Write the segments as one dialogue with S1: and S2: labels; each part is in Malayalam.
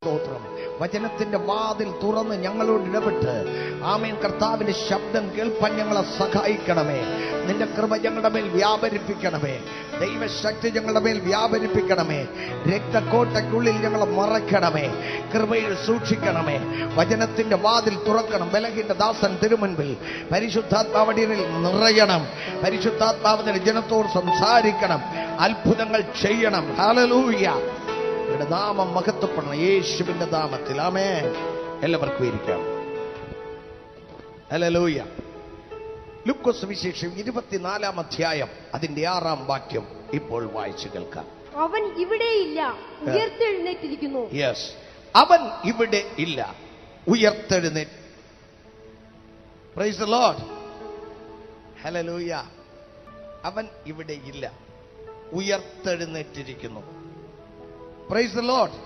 S1: സ്തോത്രം വചനത്തിന്റെ വാതിൽ തുറന്ന് ഞങ്ങളോട് ഇടപെട്ട് ആമേൻ കർത്താവിന്റെ ശബ്ദം കേൾപ്പാൻ ഞങ്ങളെ സഹായിക്കണമേ നിന്റെ കൃപ ഞങ്ങളുടെ മേൽ വ്യാപരിപ്പിക്കണമേ ദൈവശക്തി ഞങ്ങളുടെ മേൽ വ്യാപരിപ്പിക്കണമേ രക്തക്കോട്ടയ്ക്കുള്ളിൽ ഞങ്ങളെ മറയ്ക്കണമേ കൃപയിൽ സൂക്ഷിക്കണമേ വചനത്തിന്റെ വാതിൽ തുറക്കണം ബലഹിന്റെ ദാസൻ തിരുമുൻപിൽ പരിശുദ്ധാത്മാവടിയിൽ നിറയണം പരിശുദ്ധാത്മാവിന്റെ ജനത്തോട് സംസാരിക്കണം അത്ഭുതങ്ങൾ ചെയ്യണം ഹാലലൂയ ഇവിടെ നാമം മഹത്വപ്പെടണം യേശുവിന്റെ നാമത്തിൽ ആമേ എല്ലാവർക്കും ഇരിക്കാം ഹല്ലേലൂയ ലുക്കോസ് വിശേഷം ഇരുപത്തിനാലാം അധ്യായം അതിന്റെ ആറാം വാക്യം ഇപ്പോൾ വായിച്ചു കേൾക്കാം
S2: അവൻ ഇവിടെയില്ല ഉയർത്തെഴുന്നേറ്റിരിക്കുന്നു
S1: യെസ് അവൻ ഇവിടെ ഇല്ല ഉയർത്തെഴുന്നേ പ്രൈസ് ലോഡ് ഹല്ലേലൂയ അവൻ ഇവിടെ ഇല്ല ഉയർത്തെഴുന്നേറ്റിരിക്കുന്നു പ്രൈസ് ലോഡ്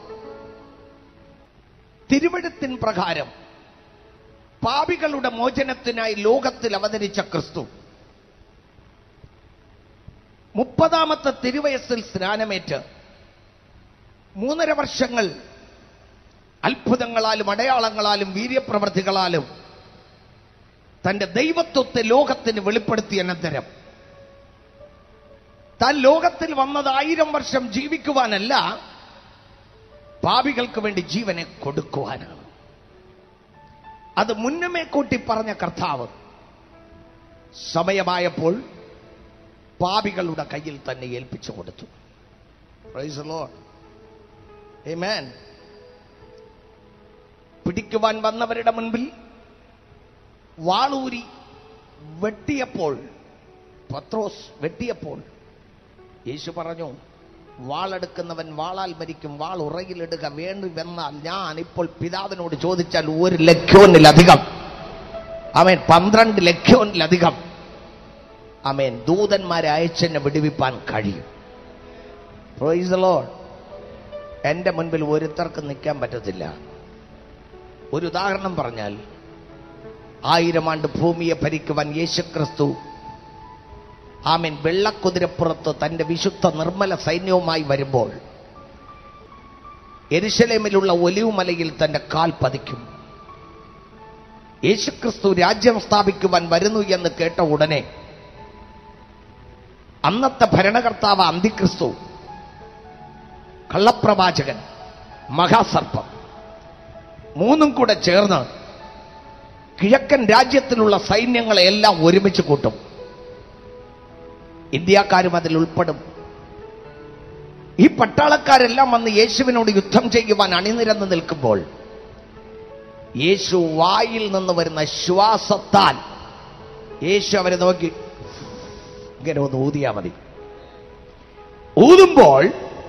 S1: തിരുവഴുത്തിൻ പ്രകാരം പാപികളുടെ മോചനത്തിനായി ലോകത്തിൽ അവതരിച്ച ക്രിസ്തു മുപ്പതാമത്തെ തിരുവയസ്സിൽ സ്നാനമേറ്റ് മൂന്നര വർഷങ്ങൾ അത്ഭുതങ്ങളാലും അടയാളങ്ങളാലും വീര്യപ്രവർത്തികളാലും തന്റെ ദൈവത്വത്തെ ലോകത്തിന് വെളിപ്പെടുത്തിയ അനന്തരം താൻ ലോകത്തിൽ വന്നത് ആയിരം വർഷം ജീവിക്കുവാനല്ല പാപികൾക്ക് വേണ്ടി ജീവനെ കൊടുക്കുവാനാണ് അത് മുന്നമേ കൂട്ടി പറഞ്ഞ കർത്താവ് സമയമായപ്പോൾ പാപികളുടെ കയ്യിൽ തന്നെ ഏൽപ്പിച്ചു കൊടുത്തു Praise the Lord. Amen. പിടിക്കുവാൻ വന്നവരുടെ മുൻപിൽ വാളൂരി വെട്ടിയപ്പോൾ പത്രോസ് വെട്ടിയപ്പോൾ യേശു പറഞ്ഞു വാളെടുക്കുന്നവൻ വാളാൽ മരിക്കും വാൾ ഉറയിലിടുക വേണ്ടി വന്നാൽ ഞാൻ ഇപ്പോൾ പിതാവിനോട് ചോദിച്ചാൽ ഒരു ലക്ഷ്യോനിലധികം അവൻ പന്ത്രണ്ട് ലക്ഷ്യോനിലധികം അമേൻ ദൂതന്മാരെ അയച്ചെന്നെ വിടുവിപ്പാൻ കഴിയും Praise the Lord. എന്റെ മുൻപിൽ ഒരുത്തർക്ക് നിൽക്കാൻ പറ്റത്തില്ല ഒരു ഉദാഹരണം പറഞ്ഞാൽ ആയിരം ആണ്ട് ഭൂമിയെ ഭരിക്കുവാൻ യേശുക്രിസ്തു ആമീൻ വെള്ളക്കുതിരപ്പുറത്ത് തന്റെ വിശുദ്ധ നിർമ്മല സൈന്യവുമായി വരുമ്പോൾ എരുശലേമിലുള്ള ഒലിവുമലയിൽ തന്റെ കാൽ പതിക്കും യേശുക്രിസ്തു രാജ്യം സ്ഥാപിക്കുവാൻ വരുന്നു എന്ന് കേട്ട ഉടനെ അന്നത്തെ ഭരണകർത്താവ് അന്തിക്രിസ്തു കള്ളപ്രവാചകൻ മഹാസർപ്പം മൂന്നും കൂടെ ചേർന്ന് കിഴക്കൻ രാജ്യത്തിലുള്ള സൈന്യങ്ങളെ എല്ലാം ഒരുമിച്ച് കൂട്ടും ഇന്ത്യക്കാരും അതിൽ ഉൾപ്പെടും ഈ പട്ടാളക്കാരെല്ലാം വന്ന് യേശുവിനോട് യുദ്ധം ചെയ്യുവാൻ അണിനിരന്ന് നിൽക്കുമ്പോൾ യേശു വായിൽ നിന്ന് വരുന്ന ശ്വാസത്താൽ യേശു അവരെ നോക്കി ഇങ്ങനെ ഒന്ന് ഊതിയാ മതി ഊതുമ്പോൾ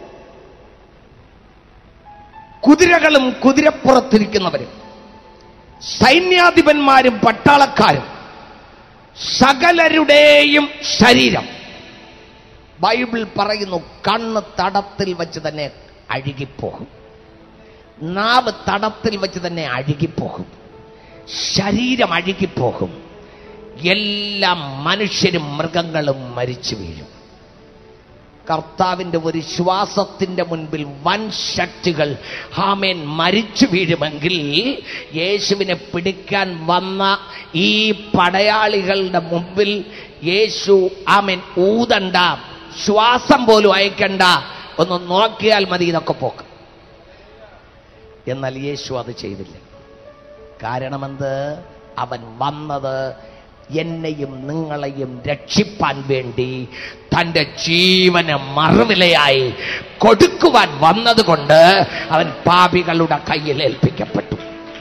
S1: കുതിരകളും കുതിരപ്പുറത്തിരിക്കുന്നവരും സൈന്യാധിപന്മാരും പട്ടാളക്കാരും സകലരുടെയും ശരീരം ബൈബിൾ പറയുന്നു കണ്ണ് തടത്തിൽ വെച്ച് തന്നെ അഴുകിപ്പോകും നാവ് തടത്തിൽ വെച്ച് തന്നെ അഴുകിപ്പോകും ശരീരം അഴുകിപ്പോകും എല്ലാ മനുഷ്യരും മൃഗങ്ങളും മരിച്ചു വീഴും കർത്താവിന്റെ ഒരു ശ്വാസത്തിന്റെ മുൻപിൽ വൻ ശക്തികൾ ഹാമേൻ മരിച്ചു വീഴുമെങ്കിൽ യേശുവിനെ പിടിക്കാൻ വന്ന ഈ പടയാളികളുടെ മുമ്പിൽ യേശു ആമേൻ ഊതണ്ട ശ്വാസം പോലും അയക്കണ്ട ഒന്ന് നോക്കിയാൽ മതി ഇതൊക്കെ പോക്ക് എന്നാൽ യേശു അത് ചെയ്തില്ല കാരണമെന്ത് അവൻ വന്നത് എന്നെയും നിങ്ങളെയും രക്ഷിപ്പാൻ വേണ്ടി തന്റെ ജീവന് മറുവിലയായി കൊടുക്കുവാൻ വന്നതുകൊണ്ട് അവൻ പാപികളുടെ കയ്യിൽ ഏൽപ്പിക്കപ്പെട്ടു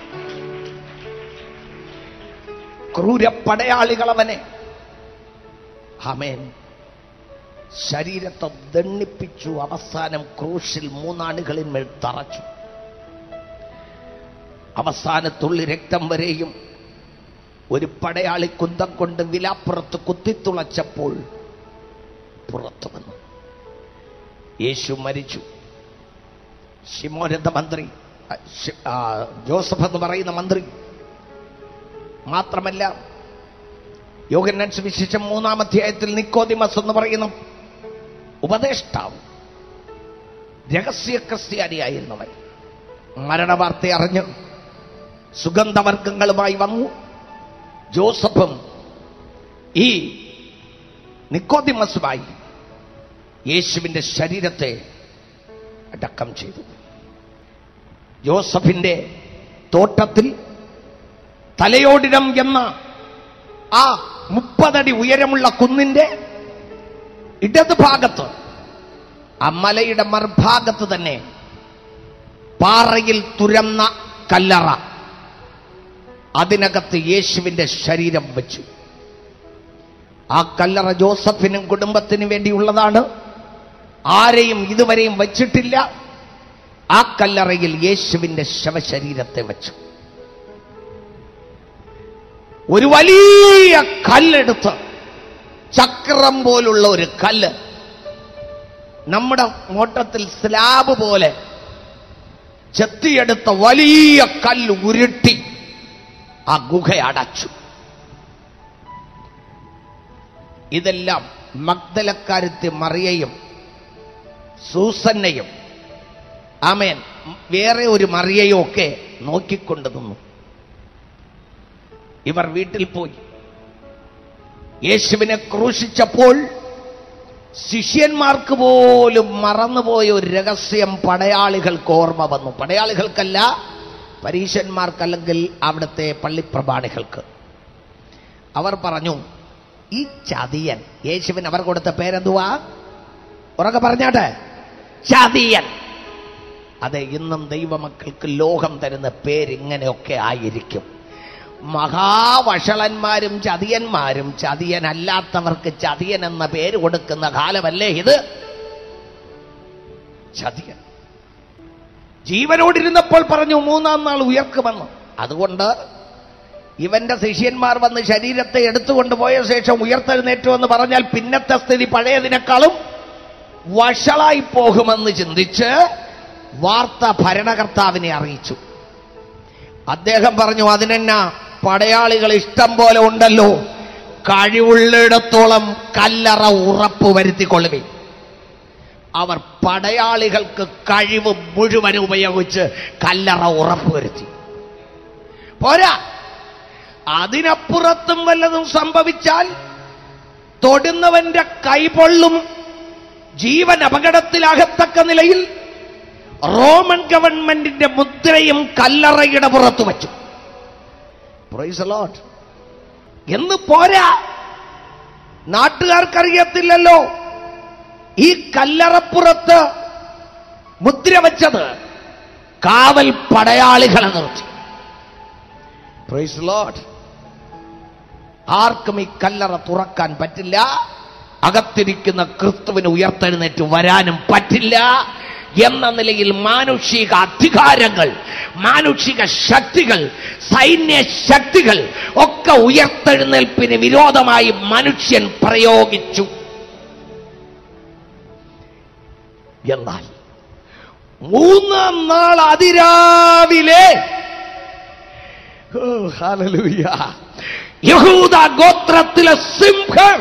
S1: ക്രൂരപ്പടയാളികൾ അവനെ അമേൻ ശരീരത്തെ ദണ്ണിപ്പിച്ചു അവസാനം ക്രൂശിൽ മൂന്നാളുകളിന്മേൽ തറച്ചു അവസാനത്തുള്ളി രക്തം വരെയും ഒരു പടയാളി കുന്തം കൊണ്ട് വിലാപ്പുറത്ത് കുത്തിത്തുളച്ചപ്പോൾ പുറത്തു വന്നു യേശു മരിച്ചു ഷിമോൻ എന്ന മന്ത്രി ആ, ശി- ആ, ജോസഫ് എന്ന് പറയുന്ന മന്ത്രി മാത്രമല്ല യോഗനൻ സുവിശേഷം മൂന്നാം അധ്യായത്തിൽ നിക്കോദിമസ് എന്ന് പറയുന്ന ഉപദേഷ്ടാവ് രഹസ്യ ക്രിസ്ത്യാനിയായിരുന്നവൻ മരണവാർത്ത അറിഞ്ഞ് സുഗന്ധവർഗങ്ങളുമായി വന്നു ജോസഫും ഈ നിക്കോദിമസുമായി യേശുവിന്റെ ശരീരത്തെ അടക്കം ചെയ്തു ജോസഫിന്റെ തോട്ടത്തിൽ തലയോടിനം എന്ന ആ മുപ്പതടി ഉയരമുള്ള കുന്നിന്റെ ഇടതുഭാഗത്ത് ആ മലയുടെ മറുഭാഗത്ത് തന്നെ പാറയിൽ തുരന്ന കല്ലറ അതിനകത്ത് യേശുവിന്റെ ശരീരം വെച്ചു ആ കല്ലറ ജോസഫിനും കുടുംബത്തിനും വേണ്ടിയുള്ളതാണ് ആരെയും ഇതുവരെയും വച്ചിട്ടില്ല ആ കല്ലറയിൽ യേശുവിന്റെ ശവശരീരത്തെ വെച്ചു ഒരു വലിയ കല്ലെടുത്ത് ചക്രം പോലുള്ള ഒരു കല്ല് നമ്മുടെ മോട്ടത്തിൽ സ്ലാബ് പോലെ ചെത്തിയെടുത്ത വലിയ കല്ല് ഉരുട്ടി ആ ഗുഹ അടച്ചു ഇതെല്ലാം മഗ്ദലക്കാരത്തി മറിയയും സൂസന്നയും ആമേൻ വേറെ ഒരു മറിയയും ഒക്കെ നോക്കിക്കൊണ്ട് നിന്നു ഇവർ വീട്ടിൽ പോയി യേശുവിനെ ക്രൂശിച്ചപ്പോൾ ശിഷ്യന്മാർക്ക് പോലും മറന്നുപോയ ഒരു രഹസ്യം പടയാളികൾക്ക് ഓർമ്മ വന്നു പടയാളികൾക്കല്ല പരീശന്മാർക്കല്ലെങ്കിൽ അവിടുത്തെ പള്ളിപ്രമാണികൾക്ക് അവർ പറഞ്ഞു ഈ ചതിയൻ യേശുവിന് അവർ കൊടുത്ത പേരെന്തുവാ ഉറക്കെ പറഞ്ഞാട്ടെ ചതിയൻ അതെ ഇന്നും ദൈവമക്കൾക്ക് ലോകം തരുന്ന പേരിങ്ങനെയൊക്കെ ആയിരിക്കും മഹാവഷളന്മാരും ചതിയന്മാരും ചതിയനല്ലാത്തവർക്ക് ചതിയൻ എന്ന പേര് കൊടുക്കുന്ന കാലമല്ലേ ഇത് ചതിയൻ ജീവനോടിരുന്നപ്പോൾ പറഞ്ഞു മൂന്നാം നാൾ ഉയർക്കുമെന്ന് അതുകൊണ്ട് ഇവന്റെ ശിഷ്യന്മാർ വന്ന് ശരീരത്തെ എടുത്തുകൊണ്ട് പോയ ശേഷം ഉയർത്തെഴുന്നേറ്റു എന്ന് പറഞ്ഞാൽ പിന്നത്തെ സ്ഥിതി പഴയതിനേക്കാളും വഷളായി പോകുമെന്ന് ചിന്തിച്ച് വാർത്ത ഭരണകർത്താവിനെ അറിയിച്ചു അദ്ദേഹം പറഞ്ഞു അതിനെന്നാ പടയാളികൾ ഇഷ്ടം പോലെ ഉണ്ടല്ലോ കഴിവുള്ളിടത്തോളം കല്ലറ ഉറപ്പ് വരുത്തിക്കൊള്ളുവേ അവർ പടയാളികൾക്ക് കഴിവ് മുഴുവൻ ഉപയോഗിച്ച് കല്ലറ ഉറപ്പ് വരുത്തി പോരാ അതിനപ്പുറത്തും വല്ലതും സംഭവിച്ചാൽ തൊടുന്നവന്റെ കൈപൊള്ളും ജീവൻ അപകടത്തിലാകത്തക്ക നിലയിൽ റോമൻ ഗവൺമെന്റിന്റെ മുദ്രയും കല്ലറയുടെ പുറത്തു വച്ചു Praise the Lord. എന്ന് പോരാ നാട്ടുകാർക്കറിയത്തില്ലല്ലോ ഈ കല്ലറപ്പുറത്ത് മുദ്ര വെച്ചത് കാവൽ പടയാളികളെ നിർത്തി Praise the Lord. ആർക്കും ഈ കല്ലറ തുറക്കാൻ പറ്റില്ല അകത്തിരിക്കുന്ന ക്രിസ്തുവിന് ഉയർത്തെഴുന്നേറ്റ് വരാനും പറ്റില്ല എന്ന നിലയിൽ മാനുഷിക അധികാരങ്ങൾ മാനുഷിക ശക്തികൾ സൈന്യ ശക്തികൾ ഒക്കെ ഉയർത്തെഴുന്നേൽപ്പിന് വിരോധമായി മനുഷ്യൻ പ്രയോഗിച്ചു എന്നാൽ മൂന്നാം നാൾ അതിരാവിലെ ഓ, ഹല്ലേലൂയ. യഹൂദ ഗോത്രത്തിലെ സിംഹം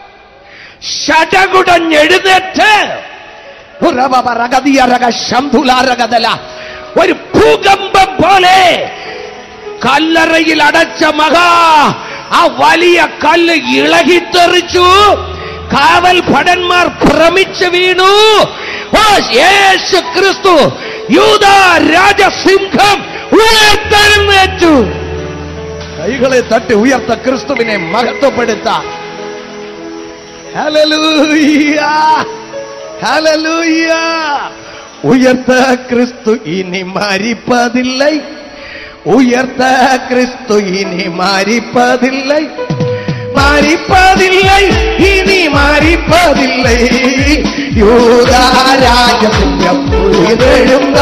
S1: ഷടകുടഞ്ഞെഴുന്നേറ്റ് ഉറവറകതിയറക ശംഭുലാരകതല ഒരു ഭൂകമ്പം പോലെ കല്ലറയിൽ അടച്ച മഹാ ആ വലിയ കല്ല് ഇളകിത്തെറിച്ചു കാവൽ ഭടന്മാർ ഭ്രമിച്ചു വീണു ഓ യേശു ക്രിസ്തു യൂത രാജസിംഹം ഉയർത്തെഴുന്നേറ്റു കൈകളെ തട്ടി ഉയർത്ത ക്രിസ്തുവിനെ മഹത്വപ്പെടുത്താം ഹല്ലേലൂയ ഹല്ലേലൂയ ഉയർത്ത ക്രിസ്തു ഇനി മരിപ്പതില്ലേ ഉയർത്ത ക്രിസ്തു ഇനി മരിപ്പതില്ലേ മരിപ്പതില്ലേ ഇനി മരിപ്പതില്ലേ യൂതാരാജസിംഹം ഉയർന്നെഴുന്ന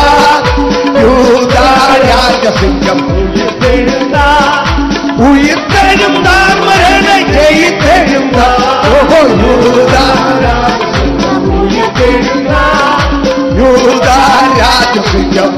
S1: യൂതാരാജസിംഹം ഉയർന്നെഴുന്ന ഉയർത്തെഴുന്ന മരണ ജയിത്തെഴുന്ന ഓഹോ യൂതാരാജസിംഹം ഉയർത്തെഴുന്ന യൂതാരാജസിംഹം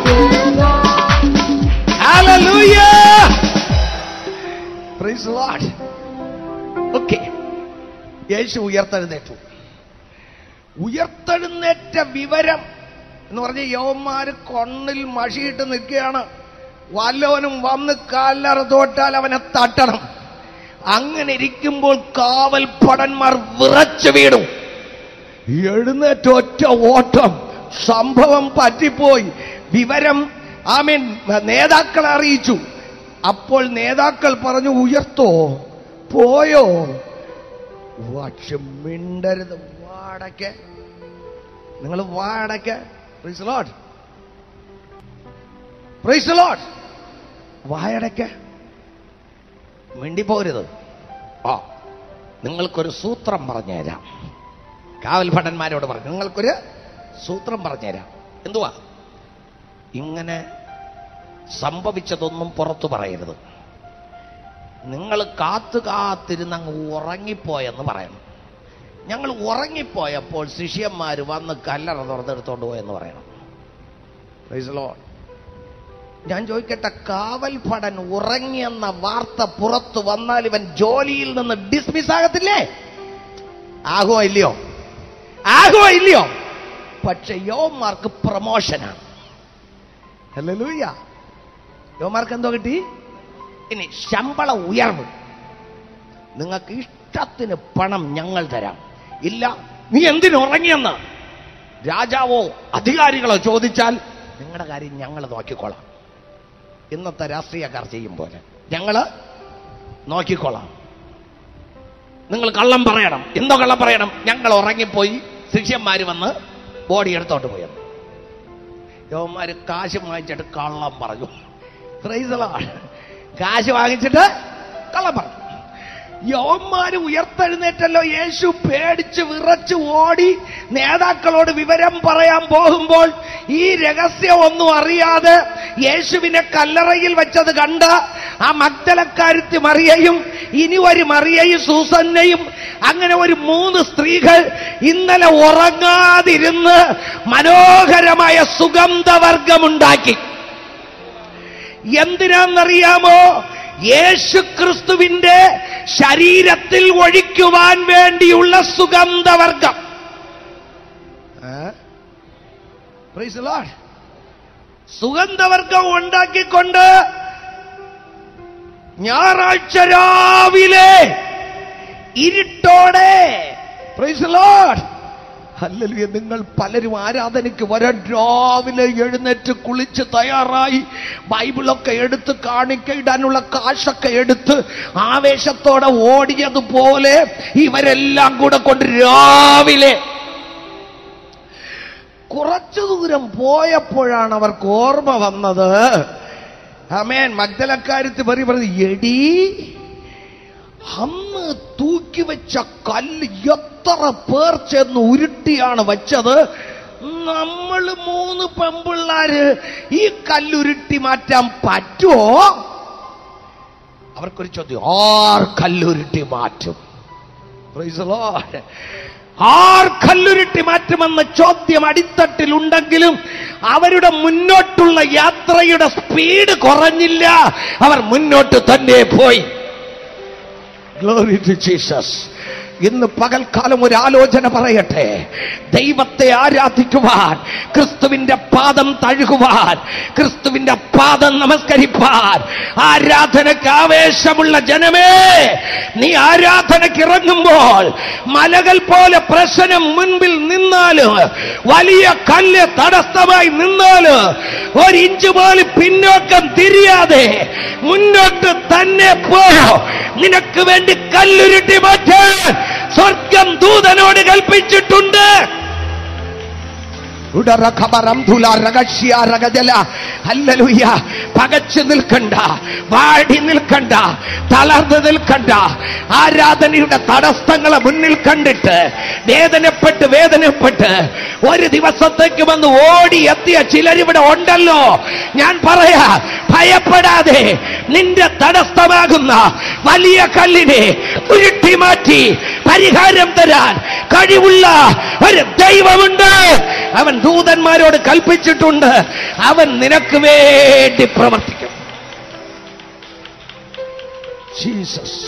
S1: Hallelujah! Praise the Lord. Okay. യേശു ഉയർത്തെഴുന്നേറ്റു ഉയർത്തെഴുന്നേറ്റ വിവരം എന്ന് പറഞ്ഞ് യവന്മാര് കൊണ്ണിൽ മഷിയിട്ട് നിൽക്കുകയാണ് വല്ലവനും വന്ന് കാലറ തോട്ടാൽ അവനെ തട്ടണം അങ്ങനെ ഇരിക്കുമ്പോൾ കാവൽ പടന്മാർ വിറച്ചു വീണു എഴുന്നേറ്റ് ഒറ്റ ഓട്ടം സംഭവം പറ്റിപ്പോയി വിവരം ആമീൻ നേതാക്കളെ അറിയിച്ചു അപ്പോൾ നേതാക്കൾ പറഞ്ഞു ഉയർത്തോ പോയോ പക്ഷെ മിണ്ടരുത് വാടക്ക് നിങ്ങൾ വാടക്ക് പ്രൈസ് ലോഡ് പ്രൈസ് ലോഡ് വായടക്ക് മിണ്ടിപ്പോരുത് ആ നിങ്ങൾക്കൊരു സൂത്രം പറഞ്ഞുതരാം കാവൽ ഭടന്മാരോട് പറഞ്ഞു നിങ്ങൾക്കൊരു സൂത്രം പറഞ്ഞുതരാം എന്തുവാ ഇങ്ങനെ സംഭവിച്ചതൊന്നും പുറത്തു പറയരുത് നിങ്ങൾ കാത്തു കാത്തിരുന്ന് അങ്ങ് ഉറങ്ങിപ്പോയെന്ന് പറയണം ഞങ്ങൾ ഉറങ്ങിപ്പോയപ്പോൾ ശിഷ്യന്മാർ വന്ന് കല്ലറ തുറന്നെടുത്തോണ്ട് പോയെന്ന് പറയണം Praise the Lord. ഞാൻ ചോദിക്കട്ടെ കാവൽ ഭടൻ ഉറങ്ങിയെന്ന വാർത്ത പുറത്തു വന്നാൽ ഇവൻ ജോലിയിൽ നിന്ന് ഡിസ്മിസ് ആകത്തില്ലേ ആകുമോ ഇല്ലയോ ആകുമോ ഇല്ലയോ പക്ഷെ യോമാർക്ക് പ്രമോഷനാണ് ഹല്ലേലൂയ യോമാർക്ക് എന്തോ കിട്ടി ഇനി ശമ്പള ഉയർവ് നിങ്ങൾക്ക് ഇഷ്ടത്തിന് പണം ഞങ്ങൾ തരാം ഇല്ല നീ എന്തിനു ഉറങ്ങിയെന്ന് രാജാവോ അധികാരികളോ ചോദിച്ചാൽ നിങ്ങളുടെ കാര്യം ഞങ്ങൾ നോക്കിക്കോളാം ഇന്നത്തെ രാഷ്ട്രീയക്കാർ ചെയ്യും പോലെ ഞങ്ങള് നോക്കിക്കോളാം നിങ്ങൾ കള്ളം പറയണം എന്തോ കള്ളം പറയണം ഞങ്ങൾ ഉറങ്ങിപ്പോയി ശിഷ്യന്മാര് വന്ന് ബോഡി എടുത്തോട്ട് പോയെന്ന് യവന്മാര് കാശ് വാങ്ങിച്ചിട്ട് കള്ളം പറഞ്ഞു Praise the Lord. കാശ് വാങ്ങിച്ചിട്ട് കള്ളം പറഞ്ഞു യവന്മാര് ഉയർത്തെഴുന്നേറ്റല്ലോ യേശു പേടിച്ച് വിറച്ച് ഓടി നേതാക്കളോട് വിവരം പറയാൻ പോകുമ്പോൾ ഈ രഹസ്യം ഒന്നും അറിയാതെ യേശുവിനെ കല്ലറയിൽ വെച്ചത് കണ്ട് ആ മഗ്ദലക്കാരുത്തി മറിയയും ഇനി ഒരു മറിയയും സൂസന്നയും അങ്ങനെ ഒരു മൂന്ന് സ്ത്രീകൾ ഇന്നലെ ഉറങ്ങാതിരുന്ന് മനോഹരമായ സുഗന്ധവർഗമുണ്ടാക്കി എന്തിനാന്നറിയാമോ യേശു ക്രിസ്തുവിന്റെ ശരീരത്തിൽ ഒഴിക്കുവാൻ വേണ്ടിയുള്ള സുഗന്ധവർഗം Praise the Lord. സുഗന്ധവർഗം ഉണ്ടാക്കിക്കൊണ്ട് ഞായറാഴ്ച രാവിലെ ഇരുട്ടോടെ Praise the Lord. ഹല്ലേലൂയ നിങ്ങൾ പലരും ആരാധനയ്ക്ക് വരാൻ രാവിലെ എഴുന്നേറ്റ് കുളിച്ച് തയ്യാറായി ബൈബിളൊക്കെ എടുത്ത് കാണിക്ക ഇടാനുള്ള കാശൊക്കെ എടുത്ത് ആവേശത്തോടെ ഓടിയതുപോലെ ഇവരെല്ലാം കൂടെ കൊണ്ട് രാവിലെ കുറച്ചു ദൂരം പോയപ്പോഴാണ് അവർക്ക് ഓർമ്മ വന്നത് അമേൻ മഗ്ദലക്കാരത്ത് പറി പറഞ്ഞു എടി അന്ന് തൂക്കി വെച്ച കല്ല് എത്ര പേർ ചെന്ന് ഉരുട്ടിയാണ് വെച്ചത് നമ്മൾ മൂന്ന് പെമ്പിള്ളാര് ഈ കല്ലുരുട്ടി മാറ്റാൻ പറ്റുമോ അവർക്കൊരു ചോദ്യം ആർ കല്ലുരുട്ടി മാറ്റും Praise the Lord. ആർ കല്ലുരുട്ടി മാറ്റുമെന്ന ചോദ്യം അടിത്തട്ടിലുണ്ടെങ്കിലും അവരുടെ മുന്നോട്ടുള്ള യാത്രയുടെ സ്പീഡ് കുറഞ്ഞില്ല അവർ മുന്നോട്ട് തന്നെ പോയി ഗ്ലോറി ടു ജീസസ് ഇന്ന് പകൽക്കാലം ഒരു ആലോചന പറയട്ടെ ദൈവത്തെ ആരാധിക്കുവാൻ ക്രിസ്തുവിന്റെ പാദം തഴുകുവാൻ ക്രിസ്തുവിന്റെ പാദം നമസ്കരിപ്പാൻ ആരാധനയ്ക്ക് ആവേശമുള്ള ജനമേ നീ ആരാധനയ്ക്ക് ഇറങ്ങുമ്പോൾ മലകൾ പോലെ പ്രശ്നം മുൻപിൽ നിന്നാല് വലിയ കല്ല് തടസ്സമായി നിന്നാല് ഒരിഞ്ച് പോലും പിന്നോക്കം തിരിയാതെ മുന്നോട്ട് തന്നെ പോ നിനക്ക് വേണ്ടി കല്ലുരുട്ടി മാറ്റാൻ സ്വർഗം ദൂതനോട് കൽപ്പിച്ചിട്ടുണ്ട് ഉടറഖബറം ധുലാരകശ്യ രഗജല. ഹല്ലേലൂയ. പകച്ചു നിൽക്കണ്ട വാടി നിൽക്കണ്ട തളർന്നു നിൽക്കണ്ട ആരാധനയുടെ തടസ്സങ്ങളെ മുന്നിൽ കണ്ടിട്ട് വേദനപ്പെട്ട് വേദനപ്പെട്ട് ഒരു ദിവസത്തേക്ക് വന്ന് ഓടി എത്തിയ ചിലരിവിടെ ഉണ്ടല്ലോ ഞാൻ പറയാ ഭയപ്പെടാതെ നിന്റെ തടസ്സമാകുന്ന വലിയ കല്ലിനെ ഉരുട്ടി മാറ്റി പരിഹാരം തരാൻ കഴിവുള്ള ഒരു ദൈവമുണ്ട് അവൻ ദൂതന്മാരോട് കൽപ്പിച്ചിട്ടുണ്ട് അവൻ നിനക്ക് വേണ്ടി പ്രവർത്തിക്കും ജീസസ്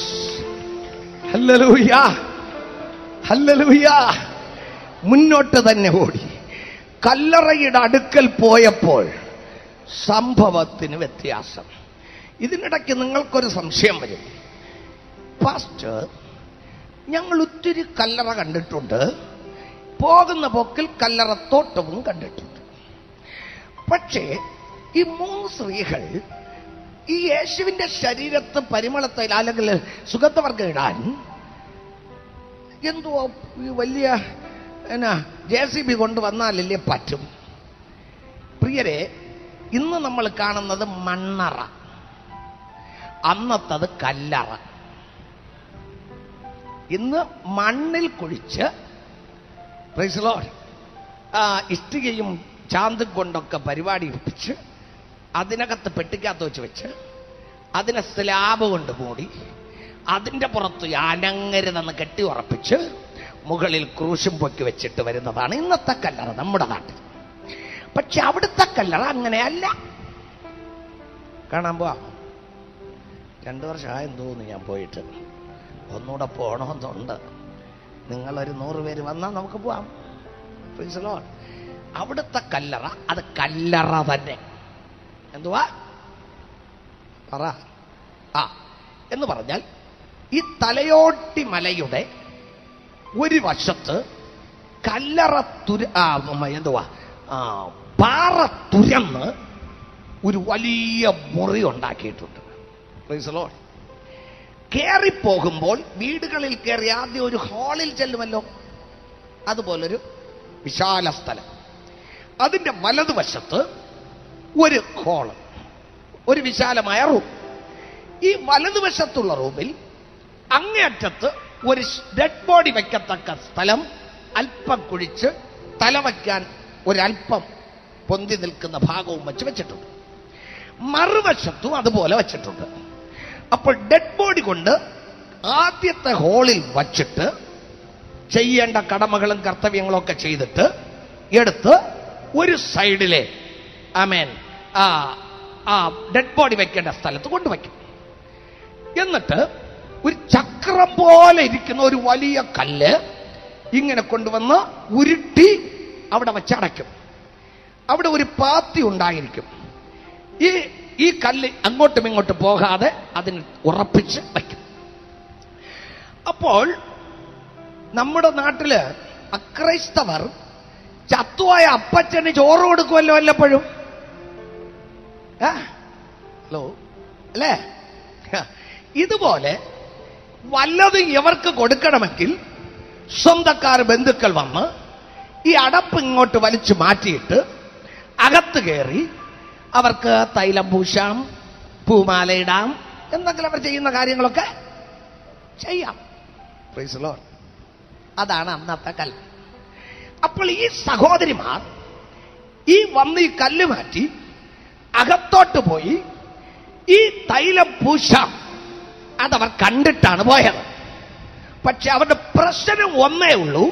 S1: ഹല്ലേലൂയ ഹല്ലേലൂയ മുന്നോട്ട് തന്നെ ഓടി കല്ലറയുടെ അടുക്കൽ പോയപ്പോൾ സംഭവത്തിന് വ്യത്യാസം ഇതിനിടയ്ക്ക് നിങ്ങൾക്കൊരു സംശയം വരും പാസ്റ്റർ ഞങ്ങൾ ഒത്തിരി കല്ലറ കണ്ടിട്ടുണ്ട് പോകുന്ന പോക്കിൽ കല്ലറ തോട്ടവും കണ്ടിട്ടുണ്ട് പക്ഷേ ഈ മൂന്ന് സ്ത്രീകൾ ഈ യേശുവിന്റെ ശരീരത്ത് പരിമളത്തിൽ അല്ലെങ്കിൽ സുഗന്ധവർഗം ഇടാൻ എന്തോ ഈ വലിയ എന്നാ ജെ സി ബി കൊണ്ടുവന്നാലല്ലേ പറ്റും പ്രിയരെ ഇന്ന് നമ്മൾ കാണുന്നത് മണ്ണറ അന്നത്തത് കല്ലറ ഇന്ന് മണ്ണിൽ കുഴിച്ച് പ്രൈസ് ലോഡ് ആ ഇഷ്ടികയും ചാന്തും കൊണ്ടൊക്കെ പരിപാടി ഒപ്പിച്ച് അതിനകത്ത് പെട്ടിക്കകത്ത് വെച്ച് വെച്ച് അതിനെ സ്ലാബ് കൊണ്ട് മൂടി അതിൻ്റെ പുറത്ത് അനങ്ങരുതെന്ന് കെട്ടി ഉറപ്പിച്ച് മുകളിൽ ക്രൂശും പൊക്കി വെച്ചിട്ട് വരുന്നതാണ് ഇന്നത്തെ കല്ലറ നമ്മുടെ നാട്ടിൽ പക്ഷെ അവിടുത്തെ കല്ലറ അങ്ങനെയല്ല കാണാൻ പോവാം രണ്ടു വർഷമായെന്ന് തോന്നുന്നു ഞാൻ പോയിട്ട് ഒന്നുകൂടെ പോകണമെന്നുണ്ട് നിങ്ങളൊരു നൂറ് പേര് വന്നാൽ നമുക്ക് പോവാം Praise the Lord. അവിടുത്തെ കല്ലറ അത് കല്ലറ തന്നെ എന്തുവാ പറ ആ എന്ന് പറഞ്ഞാൽ ഈ തലയോട്ടി മലയുടെ ഒരു വശത്ത് കല്ലറ തുര ആ, ഉം, എന്തുവാ ആ, പാറ തുരന്ന് ഒരു വലിയ മുറി ഉണ്ടാക്കിയിട്ടുണ്ട് Praise the Lord. കയറിപ്പോകുമ്പോൾ വീടുകളിൽ കയറി ആദ്യം ഒരു ഹാളിൽ ചെല്ലുമല്ലോ അതുപോലൊരു വിശാല സ്ഥലം അതിന്റെ വലതുവശത്ത് ഒരു ഹോള് ഒരു വിശാലമായ റൂം ഈ വലതുവശത്തുള്ള റൂമിൽ അങ്ങേയറ്റത്ത് ഒരു ഡെഡ് ബോഡി വെക്കത്തക്ക സ്ഥലം അല്പം കുഴിച്ച് തല വയ്ക്കാൻ ഒരല്പം പൊന്തി നിൽക്കുന്ന ഭാഗവും വെച്ച് വെച്ചിട്ടുണ്ട് മറുവശത്തും അതുപോലെ വെച്ചിട്ടുണ്ട് അപ്പോൾ ഡെഡ് ബോഡി കൊണ്ട് ആദ്യത്തെ ഹോളിൽ വച്ചിട്ട് ചെയ്യേണ്ട കടമകളും കർത്തവ്യങ്ങളും ഒക്കെ ചെയ്തിട്ട് എടുത്ത് ഒരു സൈഡിലെ ആമേൻ ആ ആ ഡെഡ് ബോഡി വെക്കേണ്ട സ്ഥലത്ത് കൊണ്ടുവയ്ക്കും എന്നിട്ട് ഒരു ചക്രം പോലെ ഇരിക്കുന്ന ഒരു വലിയ കല്ല് ഇങ്ങനെ കൊണ്ടുവന്ന് ഉരുട്ടി അവിടെ വെച്ചടയ്ക്കും അവിടെ ഒരു പാത്തി ഉണ്ടായിരിക്കും ഈ ഈ കല്ല് അങ്ങോട്ടും ഇങ്ങോട്ടും പോകാതെ അതിന് ഉറപ്പിച്ച് വയ്ക്കും അപ്പോൾ നമ്മുടെ നാട്ടില് അക്രൈസ്തവർ ചത്തുവായ അപ്പച്ചന് ചോറ് കൊടുക്കുമല്ലോ വല്ലപ്പോഴും ആ? ഹലോ അല്ലേ ഹ. ഇതുപോലെ വല്ലതും ഇവർക്ക് കൊടുക്കണമെങ്കിൽ സ്വന്തക്കാർ ബന്ധുക്കൾ വന്ന് ഈ അടപ്പ് ഇങ്ങോട്ട് വലിച്ചു മാറ്റിയിട്ട് അകത്ത് കയറി അവർക്ക് തൈലം പൂശാം പൂമാലയിടാം എന്തെങ്കിലും അവർ ചെയ്യുന്ന കാര്യങ്ങളൊക്കെ ചെയ്യാം Praise the Lord. അതാണ് അന്നത്തെ കല്ല് അപ്പോൾ ഈ സഹോദരിമാർ ഈ വന്ന് ഈ കല്ല് മാറ്റി അകത്തോട്ട് പോയി ഈ തൈലം പൂശാം അതവർ കണ്ടിട്ടാണ് പോയത് പക്ഷെ അവരുടെ പ്രശ്നം ഒന്നേ ഉള്ളൂ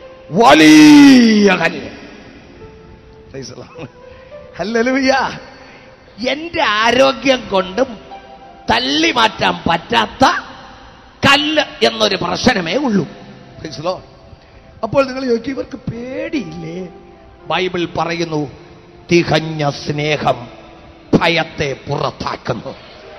S1: വലിയ കല്ല് Praise the Lord. Hallelujah. എന്റെ ആരോഗ്യം കൊണ്ട് തള്ളി മാറ്റാൻ പറ്റാത്ത കല്ല് എന്നൊരു പ്രശ്നമേ ഉള്ളൂ Praise the Lord. അപ്പോൾ നിങ്ങൾ ചോദിക്കും ഇവർക്ക് പേടിയില്ലേ ബൈബിൾ പറയുന്നു തികഞ്ഞ സ്നേഹം ഭയത്തെ പുറത്താക്കുന്നു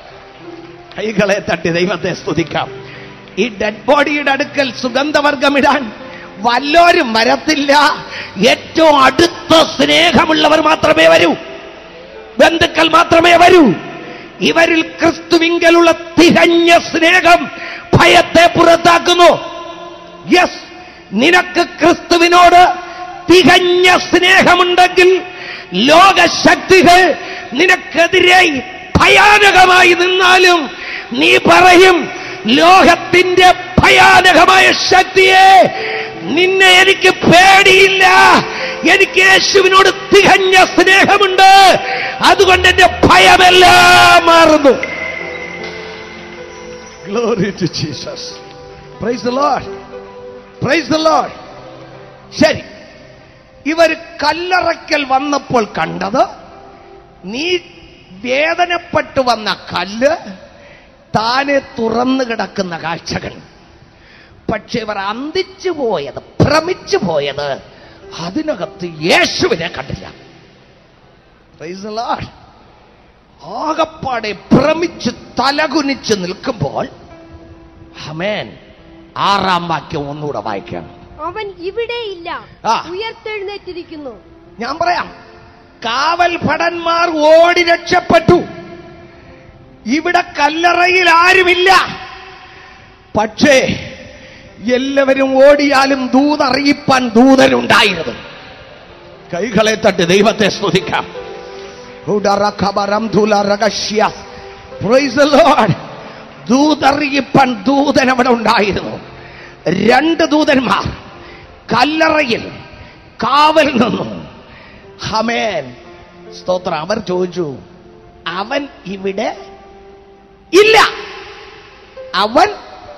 S1: കൈകളെ തട്ടി ദൈവത്തെ സ്തുതിക്കാം ഈ ഡെഡ് ബോഡിയുടെ അടുക്കൽ സുഗന്ധവർഗമിടാൻ വല്ലോരും വരത്തില്ല ഏറ്റവും അടുത്ത സ്നേഹമുള്ളവർ മാത്രമേ വരൂ ബന്ധുക്കൾ മാത്രമേ വരൂ ഇവരിൽ ക്രിസ്തുവിങ്കലുള്ള തികഞ്ഞ സ്നേഹം ഭയത്തെ പുറത്താക്കുന്നു യെസ് നിനക്ക് ക്രിസ്തുവിനോട് തികഞ്ഞ സ്നേഹമുണ്ടെങ്കിൽ ലോകശക്തികൾ നിനക്കെതിരെ ഭയാനകമായി നിന്നാലും നീ പറയും ലോകത്തിന്റെ ഭയാനകമായ ശക്തിയെ നിന്നെ എനിക്ക് പേടിയില്ല എനിക്ക് യേശുവിനോട് തികഞ്ഞ സ്നേഹമുണ്ട് അതുകൊണ്ട് എന്റെ ഭയമെല്ലാം മാറുന്നു glory to Jesus praise the Lord praise the Lord ശരി ഇവർ കല്ലറയ്ക്കൽ വന്നപ്പോൾ കണ്ടത് നീ വേദനപ്പെട്ടു വന്ന കല്ല് താനെ തുറന്നു കിടക്കുന്ന കാഴ്ചകൾ പക്ഷെ ഇവർ അന്തിച്ചു പോയത് ഭ്രമിച്ചു പോയത് അതിനകത്ത് യേശുവിനെ കണ്ടില്ല Praise the Lord. ആകപ്പാടെ ഭ്രമിച്ച് തലകുനിച്ച് നിൽക്കുമ്പോൾ ഹമേൻ ആറാം വാക്യം ഒന്നുകൂടെ വായിക്കാം
S2: അവൻ ഇവിടെയില്ല
S1: ആ.
S2: ഉയർത്തെഴുന്നേറ്റിരിക്കുന്നു
S1: ഞാൻ പറയാം കാവൽ ഭടന്മാർ ഓടി രക്ഷപ്പെട്ടു ഇവിടെ കല്ലറയിൽ ആരുമില്ല പക്ഷേ എല്ലാവരും ഓടിയാലും ദൂതറിയിപ്പാൻ ദൂതനുണ്ടായിരുന്നു കൈകളെ തട്ടി ദൈവത്തെ സ്തുതിക്കാം ഉടറഖബരം ധുലറകശ്യ. Praise the Lord. ദൂതറിയിപ്പാൻ ദൂതൻ അവിടെ ഉണ്ടായിരുന്നു രണ്ട് ദൂതന്മാർ കല്ലറയിൽ കാവൽ നിന്നു ഹമേൻ സ്തോത്രം അവർ ചോദിച്ചു അവൻ ഇവിടെ ഇല്ല അവൻ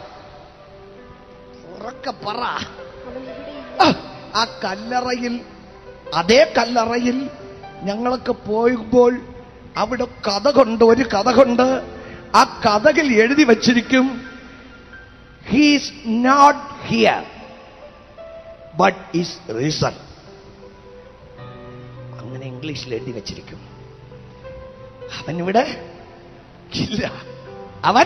S1: ഉറക്കെ പറ
S2: അവൻ ഇവിടെയില്ല
S1: ആ, ആ കല്ലറയിൽ അതേ കല്ലറയിൽ ഞങ്ങളൊക്കെ പോകുമ്പോൾ അവിടെ കഥ കൊണ്ട് ഒരു കഥ കൊണ്ട് ആ കഥകൾ എഴുതി വച്ചിരിക്കും he's not here but is risen അങ്ങനെ ഇംഗ്ലീഷിൽ എഴുതി വെച്ചിരിക്കും അവൻ ഇവിടെ ഇല്ല അവൻ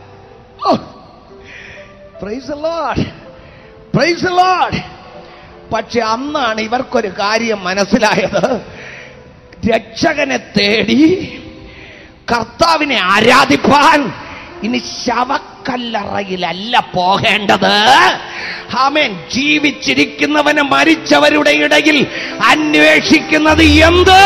S1: പ്രൈസ് ലോഡ് പ്രൈസ് ലോഡ് പക്ഷെ അന്നാണ് ഇവർക്കൊരു കാര്യം മനസ്സിലായത് രക്ഷകനെ തേടി കർത്താവിനെ ആരാധിപ്പാൻ ഇനി ശവക്കല്ലറയിലല്ല പോകേണ്ടത് ആമേൻ ജീവിച്ചിരിക്കുന്നവന് മരിച്ചവരുടെ ഇടയിൽ അന്വേഷിക്കുന്നത് എന്ത്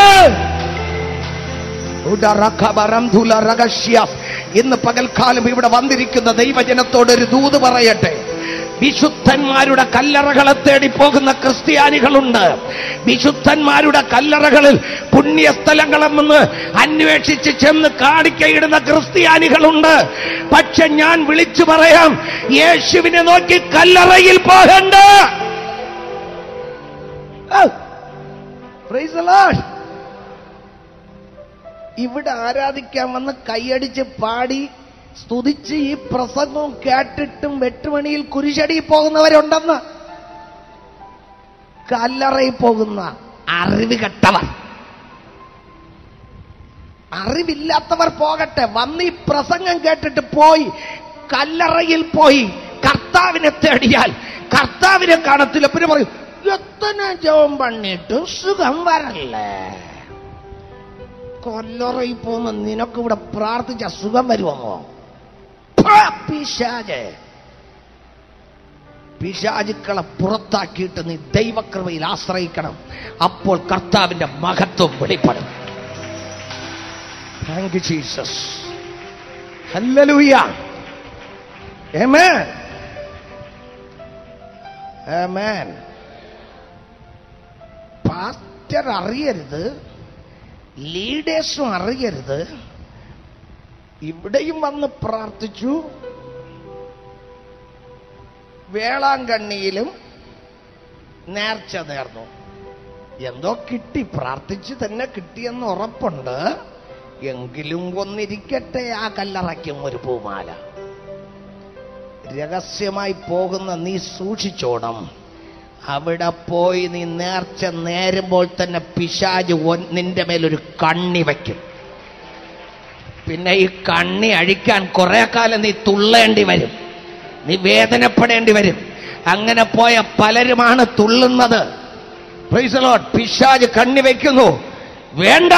S1: ഉടറഖബറം ധുലറകശ്യ. ഇന്ന് പകൽക്കാലം ഇവിടെ വന്നിരിക്കുന്ന ദൈവജനത്തോട് ഒരു ദൂത് പറയട്ടെ വിശുദ്ധന്മാരുടെ കല്ലറകളെ തേടി പോകുന്ന ക്രിസ്ത്യാനികളുണ്ട് വിശുദ്ധന്മാരുടെ കല്ലറകളിൽ പുണ്യസ്ഥലങ്ങളെന്ന് അന്വേഷിച്ച് ചെന്ന് കാണിക്കയിടുന്ന ക്രിസ്ത്യാനികളുണ്ട് പക്ഷെ ഞാൻ വിളിച്ചു പറയാം യേശുവിനെ നോക്കി കല്ലറയിൽ പോകണ്ട Oh, praise the Lord. ഇവിടെ ആരാധിക്കാൻ വന്ന് കൈയടിച്ച് പാടി സ്തുതിച്ച് ഈ പ്രസംഗവും കേട്ടിട്ടും വെട്ടുമണിയിൽ കുരിശടി പോകുന്നവരുണ്ടെന്ന് കല്ലറയിൽ പോകുന്ന അറിവ് കെട്ടവർ അറിവില്ലാത്തവർ പോകട്ടെ വന്ന് ഈ പ്രസംഗം കേട്ടിട്ട് പോയി കല്ലറയിൽ പോയി കർത്താവിനെ തേടിയാൽ കർത്താവിനെ കാണത്തില്ല പിന്നെ പറയും എത്തന ജപം പണിയിട്ടും സുഖം വരല്ലേ കൊല്ലറയിൽ പോകുന്ന നിനക്കിവിടെ പ്രാർത്ഥിച്ച സുഖം വരുമോ ഫ, പിശാച് പിശാചുക്കളെ പുറത്താക്കിയിട്ട് നീ ദൈവകൃപയിൽ ആശ്രയിക്കണം അപ്പോൾ കർത്താവിന്റെ മഹത്വം വെളിപ്പെടും താങ്ക് യു ജീസസ് ഹല്ലേലൂയ ആമേൻ ആമേൻ പാസ്റ്റർ അറിയരുത് ലീഡേഴ്സും അറിയരുത് ഇവിടെയും വന്ന് പ്രാർത്ഥിച്ചു വേളാങ്കണ്ണിയിലും നേർച്ച നേർന്നു എന്തോ കിട്ടി പ്രാർത്ഥിച്ച് തന്നെ കിട്ടിയെന്ന് ഉറപ്പുണ്ട് എങ്കിലും ഒന്നിരിക്കട്ടെ ആ കല്ലറയ്ക്കും ഒരു പൂമാല രഹസ്യമായി പോകുന്ന നീ സൂക്ഷിച്ചോണം അവിടെ പോയി നീ നേർച്ച നേരുമ്പോൾ തന്നെ പിശാജ് ഒൻ- നിന്റെ മേലൊരു കണ്ണി വയ്ക്കും പിന്നെ ഈ കണ്ണി അഴിക്കാൻ കുറെ കാലം നീ തുള്ളേണ്ടി വരും നീ വേദനപ്പെടേണ്ടി വരും അങ്ങനെ പോയ പലരുമാണ് തുള്ളുന്നത് Praise the Lord. പിശാജ് കണ്ണി വയ്ക്കുന്നു വേണ്ട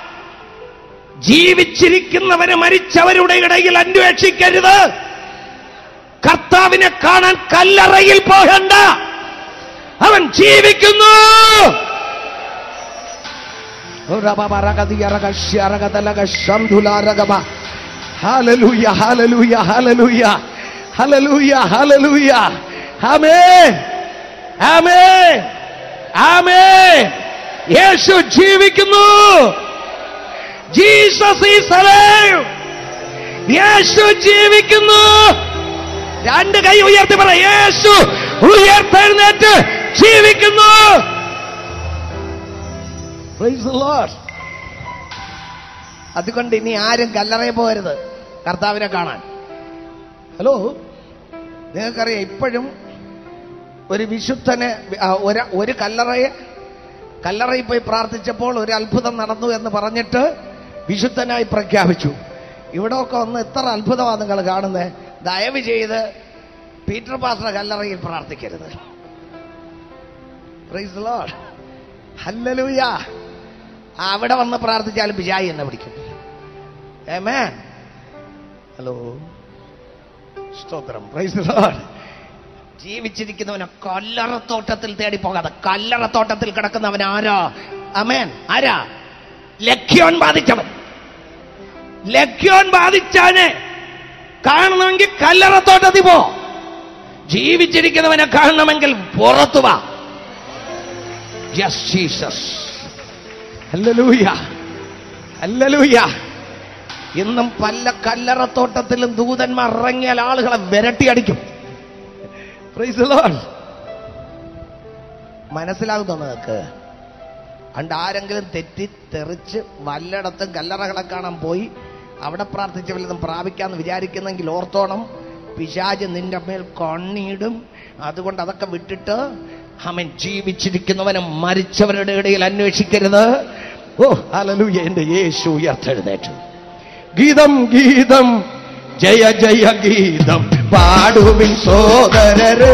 S1: ജീവിച്ചിരിക്കുന്നവരെ മരിച്ചവരുടെ ഇടയിൽ അന്വേഷിക്കരുത് കർത്താവിനെ കാണാൻ കല്ലറയിൽ പോകണ്ട അവൻ ജീവിക്കുന്നു Hallelujah, hallelujah, hallelujah, hallelujah, hallelujah. Amen. Amen. Amen. യേശു ജീവിക്കുന്നു ജീസസ് ഈസ് alive. യേശു ജീവിക്കുന്നു രണ്ട് കൈ ഉയർത്തി പറ യേശു ഉയർത്തെഴുന്നേറ്റ് ജീവിക്കുന്നു Praise the Lord. അതുകൊണ്ട് ഇനി ആരും കല്ലറയിൽ പോകരുത് കർത്താവിനെ കാണാൻ ഹലോ നിങ്ങൾക്കറിയാം ഇപ്പോഴും ഒരു വിശുദ്ധനെ ആ, ഒരു ഒരു കല്ലറയെ കല്ലറയിൽ പോയി പ്രാർത്ഥിച്ചപ്പോൾ ഒരു അത്ഭുതം നടന്നു എന്ന് പറഞ്ഞിട്ട് വിശുദ്ധനായി പ്രഖ്യാപിച്ചു ഇവിടെ ഒക്കെ ഒന്ന് ഇത്ര അത്ഭുതമാണ് നിങ്ങൾ കാണുന്നത് ദയവ് ചെയ്ത് പീറ്റർ പാസ്റ്റർ കല്ലറയിൽ പ്രാർത്ഥിക്കരുത് Praise the Lord. Hallelujah. അവിടെ വന്ന് പ്രാർത്ഥിച്ചാലും പിശായി എന്നെ പിടിക്കും Amen. ഹലോ സ്തോത്രം പ്രൈസ് the Lord. ജീവിച്ചിരിക്കുന്നവനെ കല്ലറത്തോട്ടത്തിൽ തേടി പോകാതെ കല്ലറത്തോട്ടത്തിൽ കിടക്കുന്നവൻ ആരാ അമേൻ ആരാ ലക്ഷ്യോൻ ബാധിച്ചവൻ ലക്ഷ്യോൻ ബാധിച്ചാനെ കാണണമെങ്കിൽ കല്ലറത്തോട്ടത്തിൽ പോ ജീവിച്ചിരിക്കുന്നവനെ കാണണമെങ്കിൽ പുറത്തു വാ യെസ് ജീസസ് ഹല്ലേലൂയ ഹല്ലേലൂയ ഇന്നും പല കല്ലറത്തോട്ടത്തിലും ദൂതന്മാർ ഇറങ്ങിയാൽ ആളുകളെ വിരട്ടിയടിക്കും Praise the Lord. മനസ്സിലാകുന്നോ നിങ്ങൾക്ക് അണ്ട് ആരെങ്കിലും തെറ്റിത്തെറിച്ച് വല്ലയിടത്തും കല്ലറകളെ കാണാൻ പോയി അവിടെ പ്രാർത്ഥിച്ച വല്ലതും പ്രാപിക്കാന്ന് വിചാരിക്കുന്നെങ്കിൽ ഓർത്തോണം പിശാജ് നിന്റെ മേൽ കണ്ണീടും അതുകൊണ്ട് അതൊക്കെ വിട്ടിട്ട് അവൻ ജീവിച്ചിരിക്കുന്നവനും മരിച്ചവരുടെ ഇടയിൽ അന്വേഷിക്കരുത് ഓ ഹല്ലേലൂയ എന്റെ യേശു ഉയർത്തെഴുന്നേറ്റു ഗീതം ഗീതം ജയ ജയ ഗീതം പാടുവിൻ സോദരരെ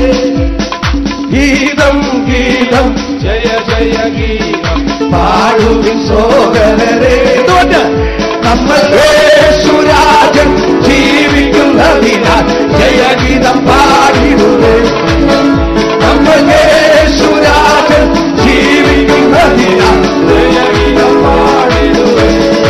S1: ഗീതം ഗീതം
S3: ജയ ജയ ഗീതം
S1: പാടുവിൻ സോദരരെ എന്തുകൊണ്ട് നമ്മൾ യേശുരാജൻ ജീവിക്കുന്നതിനാൽ ജയഗീതം പാടിടുവേ നമ്മൾ യേശുരാജൻ ജീവിക്കുന്നതിനാൽ
S3: ജയഗീതം പാടിടുവേ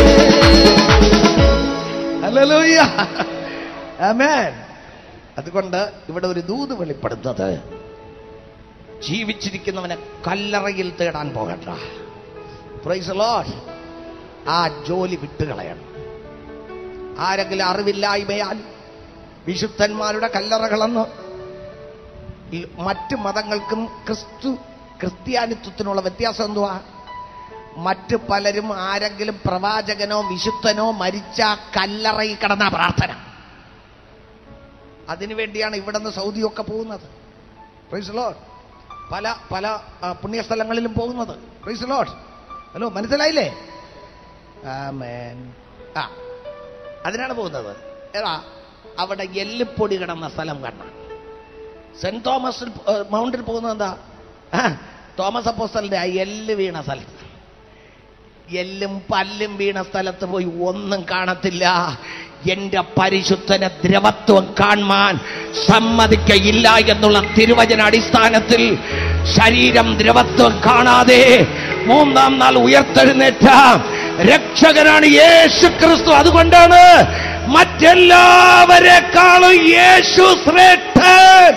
S1: ഹല്ലേലൂയ ആമേൻ അതുകൊണ്ട് ഇവിടെ ഒരു ദൂത് വെളിപ്പെടുന്നത് ജീവിച്ചിരിക്കുന്നവനെ കല്ലറയിൽ തേടാൻ പോകണ്ട പ്രൈസ് ലോഡ് ആ ജോലി വിട്ടുകളയണം ആരെങ്കിലും അറിവില്ലായ്മയാൽ വിശുദ്ധന്മാരുടെ കല്ലറകളെന്ന് ഈ മറ്റ് മതങ്ങൾക്കും ക്രിസ്തു ക്രിസ്ത്യാനിത്വത്തിനുള്ള വ്യത്യാസം എന്തുവാ മറ്റ് പലരും ആരെങ്കിലും പ്രവാചകനോ വിശുദ്ധനോ മരിച്ച ആ കല്ലറയിൽ കിടന്ന പ്രാർത്ഥന അതിനുവേണ്ടിയാണ് ഇവിടെ നിന്ന് സൗദിയൊക്കെ പോകുന്നത് പ്രൈസ് ലോഡ് പല പല ആ, പുണ്യസ്ഥലങ്ങളിലും പോകുന്നത് പ്രൈസ് ലോഡ് ഹലോ മനസ്സിലായില്ലേ ആമേൻ ആ അതിനാണ് പോകുന്നത് ഏതാ അവിടെ എല്ലിപ്പൊടി കിടന്ന സ്ഥലം കാണാൻ സെന്റ് തോമസ് മൗണ്ടിൽ പോകുന്നത് എന്താ ആ, തോമസ് അപ്പോസ്റ്റലിന്റെ ആ എല്ല് വീണ സ്ഥലത്ത് എല്ലും പല്ലും വീണ സ്ഥലത്ത് പോയി ഒന്നും കാണത്തില്ല എന്റെ പരിശുദ്ധന ദ്രവത്വം കാണാൻ സമ്മതിക്കയില്ല എന്നുള്ള തിരുവചന അടിസ്ഥാനത്തിൽ ശരീരം ദ്രവത്വം കാണാതെ മൂന്നാം നാൾ ഉയർത്തെഴുന്നേറ്റ രക്ഷകനാണ് യേശു ക്രിസ്തു അതുകൊണ്ടാണ് മറ്റെല്ലാവരെക്കാളും യേശു ശ്രേഷ്ഠൻ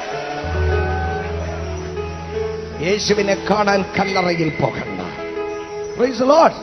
S1: യേശുവിനെ കാണാൻ കല്ലറയിൽ പോകണ്ട പ്രൈസ് ലോഡ്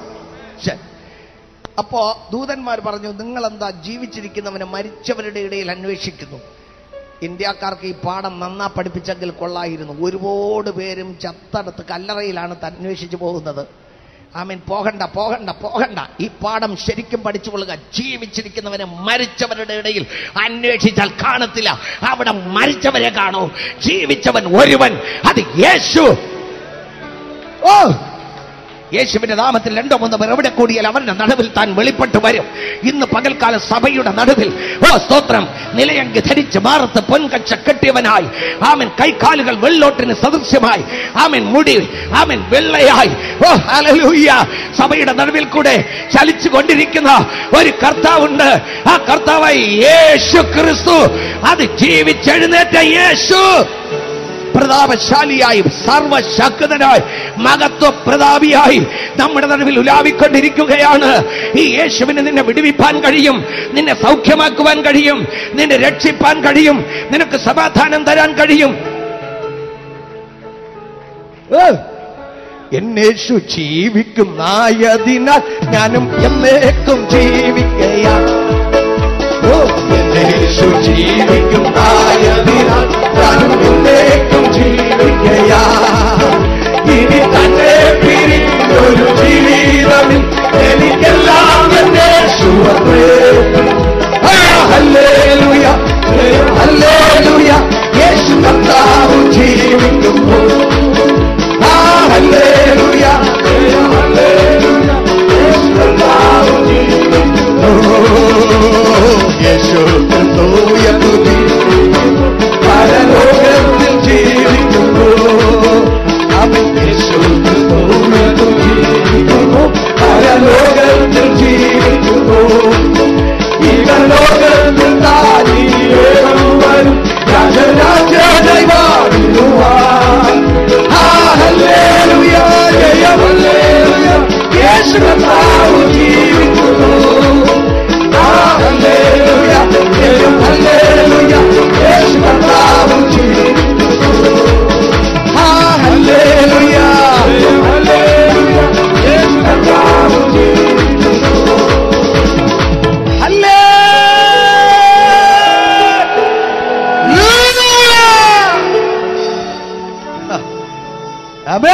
S1: അപ്പോ ദൂതന്മാർ പറഞ്ഞു നിങ്ങൾ എന്താ ജീവിച്ചിരിക്കുന്നവനെ മരിച്ചവരുടെ ഇടയിൽ അന്വേഷിക്കുന്നു ഇന്ത്യക്കാർക്ക് ഈ പാഠം നന്നാ പഠിപ്പിച്ചെങ്കിൽ കൊള്ളായിരുന്നു ഒരുപാട് പേരും ചത്തടത്ത് കല്ലറയിലാണ് ത- അന്വേഷിച്ചു പോകുന്നത് ആമീൻ പോകണ്ട പോകണ്ട പോകണ്ട ഈ പാഠം ശരിക്കും പഠിച്ചുകൊള്ളുക ജീവിച്ചിരിക്കുന്നവനെ മരിച്ചവരുടെ ഇടയിൽ അന്വേഷിച്ചാൽ കാണത്തില്ല അവിടെ മരിച്ചവരെ കാണൂ ജീവിച്ചവൻ ഒരുവൻ അത് യേശു ഓ യേശുവിന്റെ നാമത്തിൽ രണ്ടോ മൂന്നോ പേർ എവിടെ കൂടിയാൽ അവരുടെ നടുവിൽ താൻ വെളിപ്പെട്ട് വരും ഇന്ന് പകൽക്കാല സഭയുടെ നടുവിൽ ഓ സ്തോത്രം നിലയങ്കി ധരിച്ച് മാറത്ത് പൊൻകച്ച കെട്ടിയവനായി ആമൻ കൈക്കാലുകൾ വെള്ളോട്ടിന് സദൃശ്യമായി ആമൻ മുടി ആമൻ വെള്ളയായി ഓ ഹല്ലേലൂയ സഭയുടെ നടുവിൽ കൂടെ ചലിച്ചു കൊണ്ടിരിക്കുന്ന ഒരു കർത്താവുണ്ട് ആ കർത്താവായി യേശു ക്രിസ്തു അത് ജീവിച്ചെഴുന്നേറ്റ യേശു പ്രതാപശാലിയായി സർവശക്തനായി മഹത്വ പ്രതാപിയായി നമ്മുടെ നടുവിൽ ഉലാവിക്കൊണ്ടിരിക്കുകയാണ് ഈ യേശുവിന് നിന്നെ വിടുവിപ്പാൻ കഴിയും നിന്നെ സൗഖ്യമാക്കുവാൻ കഴിയും നിന്നെ രക്ഷിപ്പാൻ കഴിയും നിനക്ക് സമാധാനം തരാൻ കഴിയും ഏ, എന്നേശു ജീവിക്കുന്നായതിനാൽ ഞാനും എന്നേക്കും ജീവിക്കയാണ് ഓ, എന്നേശു ജീവിക്കുന്നായതിനാൽ ഞാനും എന്നേക്കും ജീവിക്കയാ ഇനി തന്നെ പിരിഞ്ഞൊരു ജീവിതമിൽ എനിക്കെല്ലാം എന്നേശുവേ ഹല്ലേലൂയ ഹല്ലേലൂയ യേശു കർത്താവ്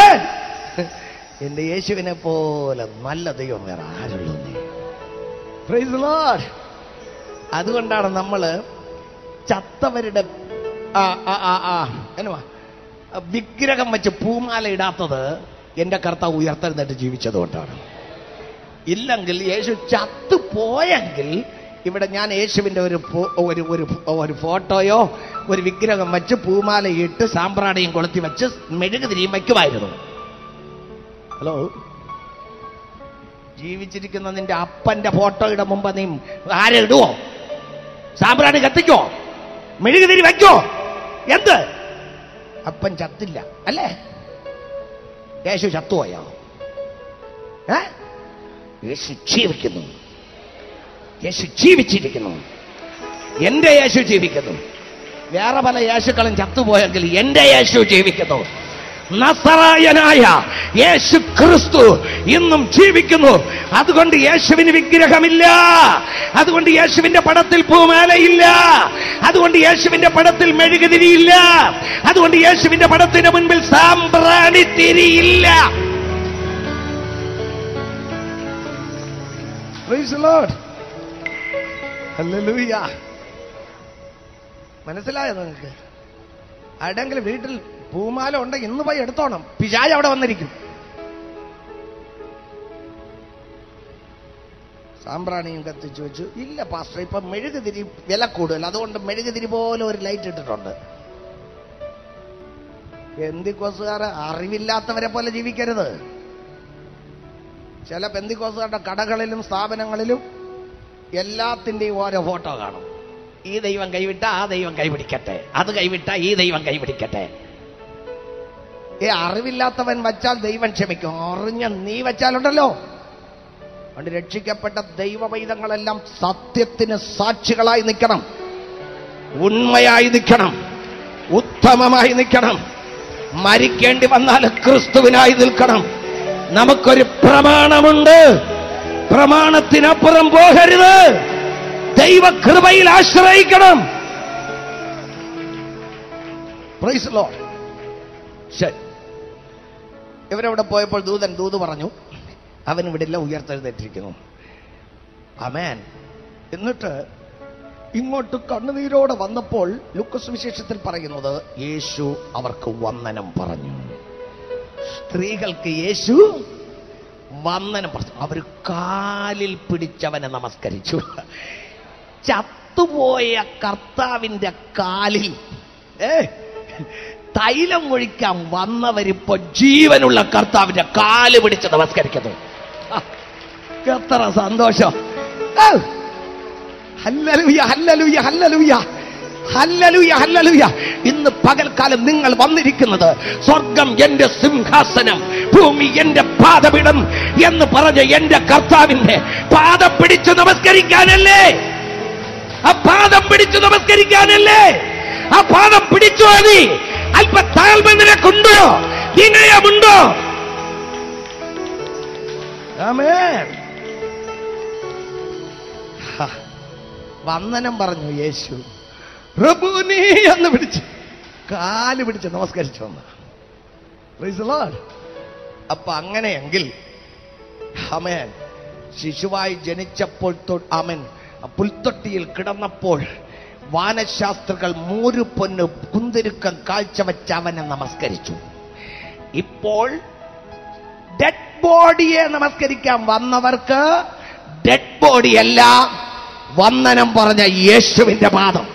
S1: ആമേൻ എന്റെ യേശുവിനെ പോലെ നല്ല ദൈവം വേറെ ആരുള്ളൂ പ്രൈസ് ലോർഡ് അതുകൊണ്ടാണ് നമ്മൾ ചത്തവരുടെ ആ ആ ആ ആ എന്തുവാ വിഗ്രഹം വെച്ച് പൂമാല ഇടാത്തത് എന്റെ കർത്താവ് ഉയർത്തെഴുന്നേറ്റ് ജീവിച്ചതുകൊണ്ടാണ് ഇല്ലെങ്കിൽ യേശു ചത്തുപോയെങ്കിൽ ഇവിടെ ഞാൻ യേശുവിന്റെ ഒരു ഫോ- ഒരു ഒരു ഒരു ഫോട്ടോയോ ഒരു വിഗ്രഹം വെച്ച് പൂമാല ഇട്ട് സാമ്പ്രാണിയും കൊളുത്തി വെച്ച് മെഴുകുതിരിയും വയ്ക്കുമായിരുന്നു ഹലോ ജീവിച്ചിരിക്കുന്ന നിന്റെ അപ്പന്റെ ഫോട്ടോയുടെ മുമ്പ് നീ ആരെ ഇടുവോ സാമ്പ്രാണി കത്തിക്കോ മെഴുകുതിരി വയ്ക്കോ എന്ത് അപ്പൻ ചത്തില്ല അല്ലേ യേശു ചത്തുപോയോ ഏ യേശു ജീവിക്കുന്നു യേശു ജീവിച്ചിരിക്കുന്നു എന്റെ യേശു ജീവിക്കുന്നു വേറെ പല യേശുക്കളും ചത്തുപോയെങ്കിൽ എന്റെ യേശു ജീവിക്കുന്നു നസറായനായ യേശു ക്രിസ്തു ഇന്നും ജീവിക്കുന്നു അതുകൊണ്ട് യേശുവിന് വിഗ്രഹമില്ല അതുകൊണ്ട് യേശുവിന്റെ പടത്തിൽ പൂമാലയില്ല അതുകൊണ്ട് യേശുവിന്റെ പടത്തിൽ മെഴുകുതിരിയില്ല അതുകൊണ്ട് യേശുവിന്റെ പടത്തിന് മുൻപിൽ സാമ്പ്രാണി തിരിയില്ല Praise the Lord. Hallelujah. മനസ്സിലായോ നിങ്ങൾക്ക് ആരുടെങ്കിലും വീട്ടിൽ പൂമാല ഉണ്ടെങ്കിൽ ഇന്ന് പോയി എടുത്തോണം പിശാജ് അവിടെ വന്നിരിക്കും സാമ്പ്രാണിയും കത്തിച്ചു വെച്ചു ഇല്ല പാസ്റ്റർ ഇപ്പൊ മെഴുകുതിരി വില കൂടുതൽ അതുകൊണ്ട് മെഴുകുതിരി പോലെ ഒരു ലൈറ്റ് ഇട്ടിട്ടുണ്ട് എന്തിക്കോസുകാരെ അറിവില്ലാത്തവരെ പോലെ ജീവിക്കരുത് ചില പെന്തിക്കോസുകാരുടെ കടകളിലും സ്ഥാപനങ്ങളിലും എല്ലാത്തിൻ്റെയും ഓരോ ഫോട്ടോ കാണും ഈ ദൈവം കൈവിട്ട ആ ദൈവം കൈപിടിക്കട്ടെ അത് കൈവിട്ട ഈ ദൈവം കൈപിടിക്കട്ടെ ഏ അറിവില്ലാത്തവൻ വച്ചാൽ ദൈവം ക്ഷമിക്കും അറിഞ്ഞ നീ വച്ചാലുണ്ടല്ലോ അതുകൊണ്ട് രക്ഷിക്കപ്പെട്ട ദൈവവൈതങ്ങളെല്ലാം സത്യത്തിന് സാക്ഷികളായി നിൽക്കണം ഉണ്മയായി നിൽക്കണം ഉത്തമമായി നിൽക്കണം മരിക്കേണ്ടി വന്നാൽ ക്രിസ്തുവിനായി നിൽക്കണം നമുക്കൊരു പ്രമാണമുണ്ട് പ്രമാണത്തിനപ്പുറം പോകരുത് ദൈവകൃപയിൽ ആശ്രയിക്കണം Praise the Lord. ശരി ഇവരവിടെ പോയപ്പോൾ ദൂതൻ ദൂത് പറഞ്ഞു അവൻ ഇവിടെ എല്ലാം ഉയർത്തെഴുന്നേറ്റിരിക്കുന്നു അമേൻ എന്നിട്ട് ഇങ്ങോട്ട് കണ്ണുനീരോടെ വന്നപ്പോൾ ലുക്കസ് വിശേഷത്തിൽ പറയുന്നത് യേശു അവർക്ക് വന്ദനം പറഞ്ഞു സ്ത്രീകൾക്ക് യേശു വന്ദനം പറഞ്ഞു അവർ കാലിൽ പിടിച്ചവനെ നമസ്കരിച്ചു ചത്തുപോയ കർത്താവിന്റെ കാലിൽ ഏ തൈലം ഒഴിക്കാൻ വന്നവരിപ്പോ ജീവനുള്ള കർത്താവിന്റെ കാല് പിടിച്ച് നമസ്കരിക്കുന്നു ആ, എത്ര സന്തോഷം ഔ. ഹല്ലലുയ ഹല്ലലുയ ഹല്ലലുയ ഹല്ലലുയ ഹല്ലലുയ ഇന്ന് പകൽക്കാലം നിങ്ങൾ വന്നിരിക്കുന്നത് സ്വർഗം എന്റെ സിംഹാസനം ഭൂമി എന്റെ പാദപിടം എന്ന് പറഞ്ഞ എന്റെ കർത്താവിന്റെ പാദം പിടിച്ചു നമസ്കരിക്കാനല്ലേ ആ പാദം പിടിച്ചു നമസ്കരിക്കാനല്ലേ ആ പാദം പിടിച്ചു മതി അല്പ താഴ്മ നിനക്കുണ്ടോ വിനയമുണ്ടോ ആമേൻ ഹ. വന്ദനം പറഞ്ഞു യേശു റബൂനി എന്ന് പിടിച്ച് കാല് പിടിച്ച് നമസ്കരിച്ചു വന്ന Praise the Lord. അപ്പൊ അങ്ങനെയെങ്കിൽ അമേൻ ശിശുവായി ജനിച്ചപ്പോൾ തൊ- അമൻ പുൽത്തൊട്ടിയിൽ കിടന്നപ്പോൾ വാനശാസ്ത്രികൾ മൂരു പൊന്ന് കുന്തിരുക്കം കാഴ്ചവെച്ച് അവനെ നമസ്കരിച്ചു ഇപ്പോൾ ഡെഡ് ബോഡിയെ നമസ്കരിക്കാൻ വന്നവർക്ക് ഡെഡ് ബോഡിയല്ല വന്ദനം പറഞ്ഞ യേശുവിന്റെ പാദം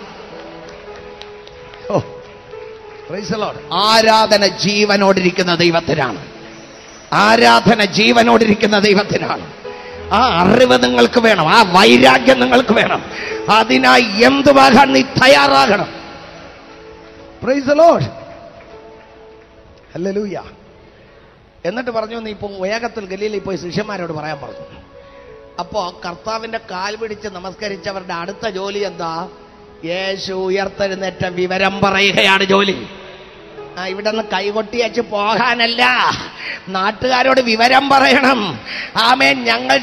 S1: ഓ, praise the Lord. ആരാധന ജീവനോടിരിക്കുന്ന ദൈവത്തിനാണ് ആരാധന ജീവനോടിരിക്കുന്ന ദൈവത്തിനാണ് ആ അറിവ് നിങ്ങൾക്ക് വേണം ആ വൈരാഗ്യം നിങ്ങൾക്ക് വേണം അതിനായി എന്തുവാകാൻ നീ തയ്യാറാകണം പ്രൈസ് the Lord. ഹല്ലേലൂയ എന്നിട്ട് പറഞ്ഞു നീ ഇപ്പോൾ വേഗത്തിൽ ഗലീലിൽ പോയി ശിഷ്യന്മാരോട് പറയാൻ പറഞ്ഞു അപ്പോ കർത്താവിന്റെ കാൽ പിടിച്ച് നമസ്കരിച്ചവരുടെ അടുത്ത ജോലി എന്താ യേശു ഉയർത്തെഴുന്നേറ്റ വിവരം പറയുകയാണ് ജോലി ആ ഇവിടെ നിന്ന് കൈകൊട്ടിയച്ച് പോകാനല്ല നാട്ടുകാരോട് വിവരം പറയണം ആമേൻ ഞങ്ങൾ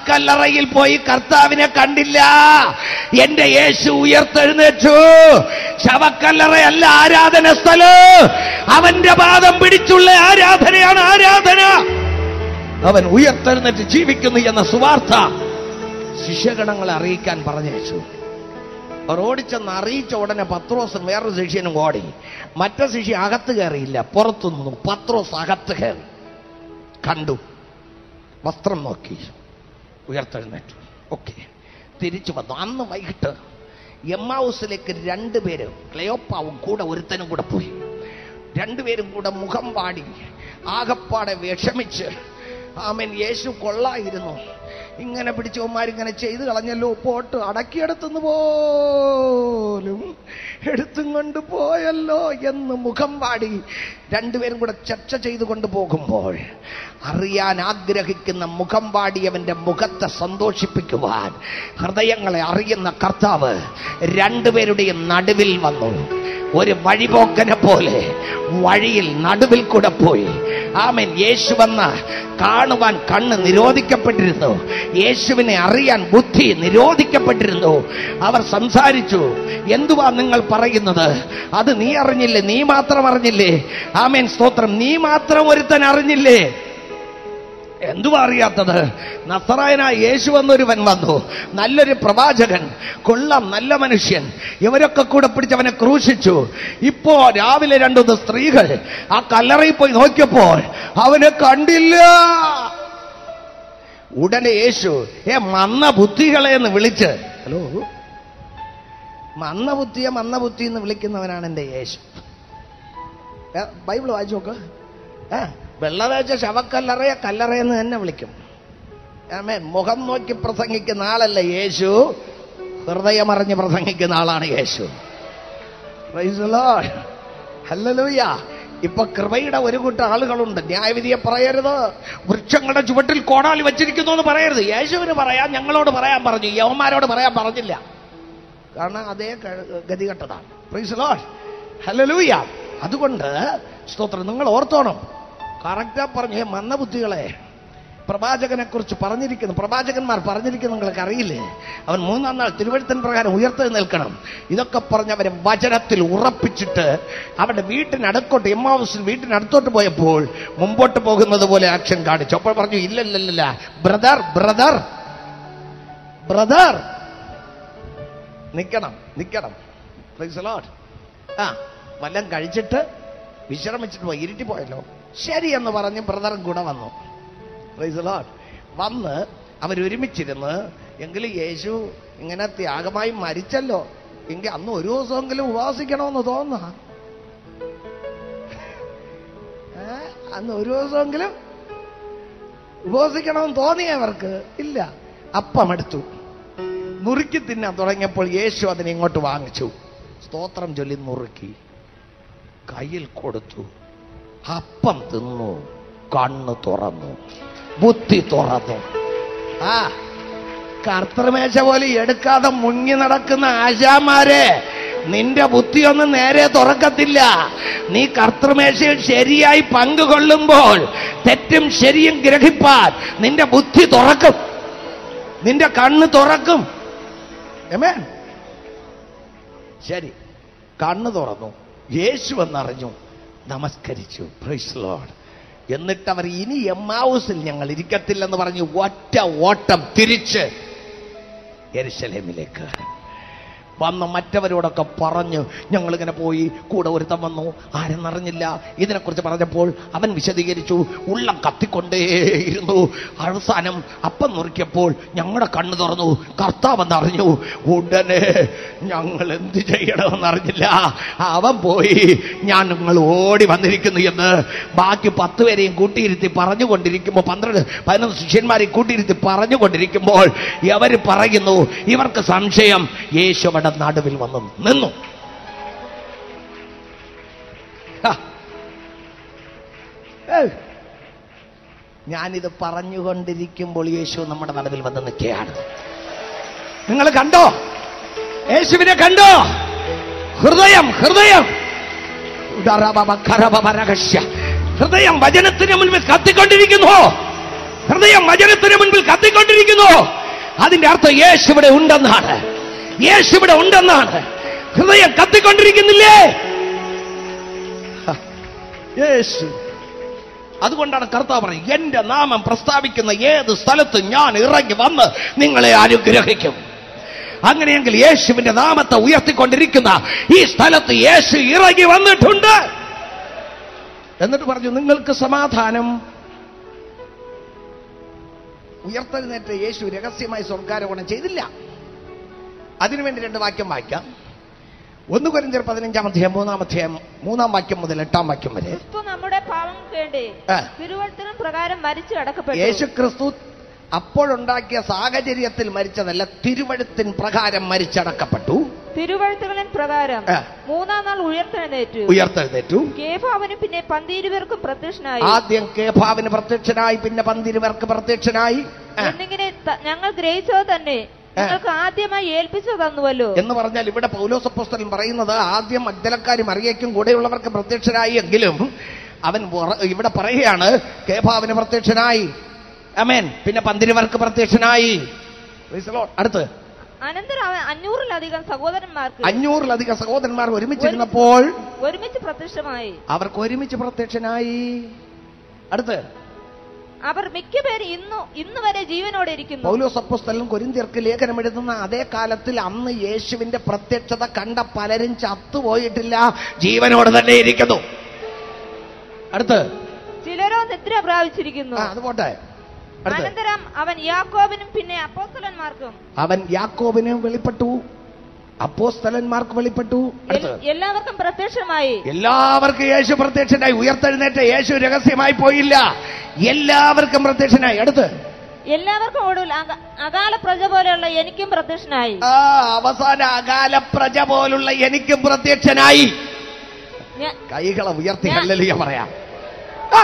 S1: ശവക്കല്ലറയിൽ പോയി കർത്താവിനെ കണ്ടില്ല എന്റെ യേശു ഉയർത്തെഴുന്നേറ്റു ശവക്കല്ലറയല്ല ആരാധന സ്ഥലം അവന്റെ പാദം പിടിച്ചുള്ള ആരാധനയാണ് ആരാധന അവൻ ഉയർത്തെഴുന്നേറ്റ് ജീവിക്കുന്നു എന്ന സുവാർത്ത ശിഷ്യഗണങ്ങളെ അറിയിക്കാൻ പറഞ്ഞയച്ചു അവർ ഓടിച്ചെന്ന് അറിയിച്ച ഉടനെ പത്രോസും വേറൊരു ശിഷ്യനും ഓടി മറ്റേ ശിഷ്യ അകത്ത് കയറിയില്ല പുറത്തു നിന്നു പത്രോസ് അകത്ത് കയറി കണ്ടു വസ്ത്രം നോക്കി ഉയർത്തെഴുന്നേറ്റു ഓക്കെ തിരിച്ചു വന്നു അന്ന് വൈകിട്ട് എമ്മാവൂസിലേക്ക് രണ്ടുപേര് ക്ലയോപ്പാവും കൂടെ ഒരുത്തനും കൂടെ പോയി രണ്ടുപേരും കൂടെ മുഖം പാടി ആകപ്പാടെ വിഷമിച്ച് ആമൻ യേശു കൊള്ളായിരുന്നു ഇങ്ങനെ പിടിച്ചവന്മാരിങ്ങനെ ചെയ്തു കളഞ്ഞല്ലോ പോട്ട് അടക്കിയെടുത്തുനിന്ന് പോലും എടുത്തും കൊണ്ട് പോയല്ലോ എന്ന് മുഖം പാടി രണ്ടുപേരും കൂടെ ചർച്ച ചെയ്തുകൊണ്ട് പോകുമ്പോൾ അറിയാൻ ആഗ്രഹിക്കുന്ന മുഖം പാടിയവന്റെ മുഖത്തെ സന്തോഷിപ്പിക്കുവാൻ ഹൃദയങ്ങളെ അറിയുന്ന കർത്താവ് രണ്ടുപേരുടെയും നടുവിൽ വന്നു ഒരു വഴിപോക്കനെ പോലെ വഴിയിൽ നടുവിൽ കൂടെ പോയി ആമൻ യേശു വന്ന കാണുവാൻ കണ്ണ് നിരോധിക്കപ്പെട്ടിരുന്നു യേശുവിനെ അറിയാൻ ബുദ്ധി നിരോധിക്കപ്പെട്ടിരുന്നു അവർ സംസാരിച്ചു എന്തുവാ നിങ്ങൾ പറയുന്നത് അത് നീ അറിഞ്ഞില്ലേ നീ മാത്രം അറിഞ്ഞില്ലേ ആമേൻ സ്തോത്രം നീ മാത്രം ഒരുത്തൻ അറിഞ്ഞില്ലേ എന്തുവാ അറിയാത്തത് നസറായനായ യേശു എന്നൊരുവൻ വന്നു നല്ലൊരു പ്രവാചകൻ കൊള്ളാം നല്ല മനുഷ്യൻ ഇവരൊക്കെ കൂടെ പിടിച്ചവനെ ക്രൂശിച്ചു ഇപ്പോ രാവിലെ രണ്ടുമൂന്ന് സ്ത്രീകൾ ആ കല്ലറയിൽ പോയി നോക്കിയപ്പോൾ അവനെ കണ്ടില്ല ഉടനെ യേശു ഏ മന്ന ബുദ്ധികളെ എന്ന് വിളിച്ച് ഹലോ മന്ന ബുദ്ധിയെ മന്ന ബുദ്ധി എന്ന് വിളിക്കുന്നവനാണ് എൻ്റെ യേശു ഏ, ബൈബിൾ വായിച്ചു നോക്ക് ഏ വെള്ളവേച്ച ശവക്കല്ലറയെ കല്ലറയെന്ന് തന്നെ വിളിക്കും ആമേൻ മുഖം നോക്കി പ്രസംഗിക്കുന്ന ആളല്ല യേശു ഹൃദയമറിഞ്ഞ് പ്രസംഗിക്കുന്ന ആളാണ് യേശു Praise the Lord. Hallelujah. ഇപ്പൊ കൃപയുടെ ഒരു കൂട്ടം ആളുകളുണ്ട് ന്യായവിധിയെ പറയരുത് വൃക്ഷങ്ങളുടെ ചുവട്ടിൽ കോടാലി വെച്ചിരിക്കുന്നു എന്ന് പറയരുത് യേശുവിന് പറയാൻ ഞങ്ങളോട് പറയാൻ പറഞ്ഞു യവന്മാരോട് പറയാൻ പറഞ്ഞില്ല കാരണം അതേ ക- ഗതികെട്ടതാണ് പ്രൈസ് ലോഡ് ഹല്ലേലൂയ അതുകൊണ്ട് സ്തോത്രം നിങ്ങൾ ഓർത്തോണം കറക്റ്റാ പറഞ്ഞു "ഹേ, മന്ദബുദ്ധികളെ പ്രവാചകനെ കുറിച്ച് പറഞ്ഞിരിക്കുന്നു പ്രവാചകന്മാർ പറഞ്ഞിരിക്കുന്നു നിങ്ങൾക്ക് അറിയില്ലേ അവൻ മൂന്നാം നാൾ തിരുവഴുത്തൻ പ്രകാരം ഉയർത്തി നിൽക്കണം ഇതൊക്കെ പറഞ്ഞ് അവരെ വചനത്തിൽ ഉറപ്പിച്ചിട്ട് അവരുടെ വീട്ടിനടുക്കോട്ട് എമ്മാവസിൽ വീട്ടിനടുത്തോട്ട് പോയപ്പോൾ മുമ്പോട്ട് പോകുന്നത് പോലെ ആക്ഷൻ കാണിച്ചു അപ്പോൾ പറഞ്ഞു ഇല്ലല്ലല്ല ബ്രദർ ബ്രദർ ബ്രദർ നിക്കണം നിക്കണം Praise the Lord. ആ വല്ലം കഴിച്ചിട്ട് വിശ്രമിച്ചിട്ട് പോയി ഇരുട്ടി പോയല്ലോ ശരി എന്ന് പറഞ്ഞ് ബ്രദറും കൂടെ വന്നു Praise the Lord. വന്ന് അവരൊരുമിച്ചിരുന്ന് എങ്കിലും യേശു ഇങ്ങനെ ത്യാഗമായി മരിച്ചല്ലോ എങ്കിൽ അന്ന് ഒരു ദിവസമെങ്കിലും ഉപവാസിക്കണമെന്ന് തോന്നുക അന്ന് ഒരു ദിവസമെങ്കിലും ഉപവസിക്കണമെന്ന് തോന്നിയവർക്ക് ഇല്ല അപ്പം എടുത്തു നുറുക്കി തിന്നാൻ തുടങ്ങിയപ്പോൾ യേശു അതിനെ ഇങ്ങോട്ട് വാങ്ങിച്ചു സ്തോത്രം ചൊല്ലി നുറുക്കി കയ്യിൽ കൊടുത്തു അപ്പം തിന്നു കണ്ണ് തുറന്നു ബുദ്ധി തുറന്നു ആ കർത്തൃമേശ പോലെ എടുക്കാതെ മുങ്ങി നടക്കുന്ന ആശാമാരെ നിന്റെ ബുദ്ധിയൊന്നും നേരെ തുറക്കത്തില്ല നീ കർത്തൃമേശയിൽ ശരിയായി പങ്കുകൊള്ളുമ്പോൾ തെറ്റും ശരിയും ഗ്രഹിപ്പാൻ നിന്റെ ബുദ്ധി തുറക്കും നിന്റെ കണ്ണ് തുറക്കും Amen. ശരി കണ്ണ് തുറന്നു യേശു എന്നറിഞ്ഞു നമസ്കരിച്ചു പ്രൈസ് ലോഡ് എന്നിട്ട് അവർ ഇനി എമ്മാവൂസിൽ ഞങ്ങൾ ഇരിക്കത്തില്ലെന്ന് പറഞ്ഞ് ഒറ്റ ഓട്ടം തിരിച്ച് യെരുശലേമിലേക്ക് വന്ന് മറ്റവരോടൊക്കെ പറഞ്ഞു ഞങ്ങളിങ്ങനെ പോയി കൂടെ ഒരുത്തം വന്നു ആരെന്നറിഞ്ഞില്ല ഇതിനെക്കുറിച്ച് പറഞ്ഞപ്പോൾ അവൻ വിശദീകരിച്ചു ഉള്ളം കത്തിക്കൊണ്ടേയിരുന്നു അവസാനം അപ്പം നുറുക്കിയപ്പോൾ ഞങ്ങളുടെ കണ്ണ് തുറന്നു കർത്താവെന്ന് അറിഞ്ഞു ഉടനെ ഞങ്ങൾ എന്ത് ചെയ്യണമെന്നറിഞ്ഞില്ല അവൻ പോയി ഞാൻ നിങ്ങൾ ഓടി വന്നിരിക്കുന്നു എന്ന് ബാക്കി പത്ത് പേരെയും കൂട്ടിയിരുത്തി പറഞ്ഞുകൊണ്ടിരിക്കുമ്പോൾ പന്ത്രണ്ട് പതിനൊന്ന് ശിഷ്യന്മാരെയും കൂട്ടിയിരുത്തി പറഞ്ഞുകൊണ്ടിരിക്കുമ്പോൾ അവര് പറയുന്നു ഇവർക്ക് സംശയം യേശുവയുടെ നടുവിൽ വന്നു നിന്നു ഹ. ഏയ്. ഞാനിത് പറഞ്ഞുകൊണ്ടിരിക്കുമ്പോൾ യേശു നമ്മുടെ നടുവിൽ വന്ന് നിൽക്കുകയാണ് നിങ്ങൾ കണ്ടോ യേശുവിനെ കണ്ടോ ഹൃദയം ഹൃദയം ഉദരബബകരബബരകശ്യ. ഹൃദയം വചനത്തിന് മുൻപിൽ കത്തിക്കൊണ്ടിരിക്കുന്നു ഹൃദയം വചനത്തിന് മുൻപിൽ കത്തിക്കൊണ്ടിരിക്കുന്നു അതിന്റെ അർത്ഥം യേശു ഇവിടെ ഉണ്ടെന്നാണ് യേശു ഇവിടെ ഉണ്ടെന്നാണ് ഹൃദയം കത്തിക്കൊണ്ടിരിക്കുന്നില്ലേ ഹ, യേശു അതുകൊണ്ടാണ് കർത്താവ് പറയുന്നത് എന്റെ നാമം പ്രസ്താവിക്കുന്ന ഏത് സ്ഥലത്ത് ഞാൻ ഇറങ്ങി വന്ന് നിങ്ങളെ അനുഗ്രഹിക്കും അങ്ങനെയെങ്കിൽ യേശുവിന്റെ നാമത്തെ ഉയർത്തിക്കൊണ്ടിരിക്കുന്ന ഈ സ്ഥലത്ത് യേശു ഇറങ്ങി വന്നിട്ടുണ്ട് എന്നിട്ട് പറഞ്ഞു നിങ്ങൾക്ക് സമാധാനം ഉയർത്തെഴുന്നേറ്റ് യേശു രഹസ്യമായി സ്വർഗാരോപണം ചെയ്തില്ല അതിനുവേണ്ടി രണ്ട് വാക്യം വായിക്കാം ഒന്ന് കൊരിന്തിയർ പതിനഞ്ചാം അധ്യായം മൂന്നാം അധ്യായം മൂന്നാം വാക്യം മുതൽ എട്ടാം വാക്യം വരെ
S4: ക്രിസ്തു നമ്മുടെ പാവം വേണ്ടി
S1: ആ.
S4: തിരുവഴുത്തിനും പ്രകാരം മരിച്ചു അടക്കപ്പെട്ടു
S1: യേശു ക്രിസ്തു അപ്പോഴുണ്ടാക്കിയ സാഹചര്യത്തിൽ മരിച്ചതല്ല തിരുവഴുത്തിൻ പ്രകാരം മരിച്ചടക്കപ്പെട്ടു
S4: തിരുവഴുത്തുകളിൻ പ്രകാരം
S1: ആ.
S4: മൂന്നാം നാൾ ഉയർത്തെഴുന്നേറ്റു
S1: ഉയർത്തെഴുന്നേറ്റു
S4: കേഭാവനും പിന്നെ പന്തീരുപേർക്കും പ്രത്യക്ഷനായി
S1: ആദ്യം കേഭാവിന് പ്രത്യക്ഷനായി പിന്നെ പന്തിരുവർക്ക് പ്രത്യക്ഷനായി ആ.
S4: എന്നിങ്ങനെ ത- ഞങ്ങൾ ഗ്രഹിച്ചത് തന്നെ നിങ്ങൾക്ക് ആദ്യമായി ഏൽപ്പിച്ചു തന്നുവല്ലോ
S1: എന്ന് പറഞ്ഞാൽ ഇവിടെ പൗലോസപ്പോസ്തലൻ പറയുന്നത് ആദ്യം മഗ്ദലക്കാരി മറിയയ്ക്കും കൂടെയുള്ളവർക്ക് പ്രത്യക്ഷനായി എങ്കിലും അവൻ ഉറ- ഇവിടെ പറയുകയാണ് കേഭാവിന് പ്രത്യക്ഷനായി അമേൻ പിന്നെ പന്തിരുവർക്ക് പ്രത്യക്ഷനായി Praise the Lord. അടുത്ത്
S4: അനന്തരം അവൻ അഞ്ഞൂറിലധികം സഹോദരന്മാർക്ക്
S1: അഞ്ഞൂറിലധികം സഹോദരന്മാർ ഒരുമിച്ചിരുന്നപ്പോൾ
S4: ഒരുമിച്ച് പ്രത്യക്ഷമായി
S1: അവർക്ക് ഒരുമിച്ച് പ്രത്യക്ഷനായി അടുത്ത്
S4: അവർ മിക്കപേരും ഇന്നു ഇന്ന് വരെ ജീവനോടെ ഇരിക്കുന്നു
S1: പൗലോസ് അപ്പോസ്തലൻ കൊരിന്തിയർക്ക് ലേഖനം എഴുതുന്ന അതേ കാലത്തിൽ അന്ന് യേശുവിന്റെ പ്രത്യക്ഷത കണ്ട പലരും ചത്തുപോയിട്ടില്ല ജീവനോട് തന്നെ ഇരിക്കുന്നു അടുത്ത്
S4: ചിലരോ നിദ്ര പ്രാപിച്ചിരിക്കുന്നു
S1: ആ അത് പോട്ടെ അടുത്ത്
S4: അനന്തരം അവൻ യാക്കോബിനും പിന്നെ അപ്പോസ്തലന്മാർക്കും
S1: അവൻ യാക്കോബിന് വെളിപ്പെട്ടു അപ്പോസ്തലന്മാർക്ക് വെളിപ്പെട്ടു അടുത്ത്
S4: എൽ- എല്ലാവർക്കും പ്രത്യക്ഷമായി
S1: എല്ലാവർക്കും യേശു പ്രത്യക്ഷനായി ഉയർത്തെഴുന്നേറ്റ യേശു രഹസ്യമായി പോയില്ല എല്ലാവർക്കും പ്രത്യക്ഷനായി അടുത്ത്
S4: എല്ലാവർക്കും ഒടുവിൽ അക- അകാല പ്രജ പോലെയുള്ള എനിക്കും പ്രത്യക്ഷനായി
S1: ആ അവസാന അകാല പ്രജ പോലുള്ള എനിക്കും പ്രത്യക്ഷനായി
S4: ഞാ-
S1: കൈകളെ ഉയർത്തി
S4: ഞാൻ-
S1: ഹല്ലേലൂയ പറയാം ആ.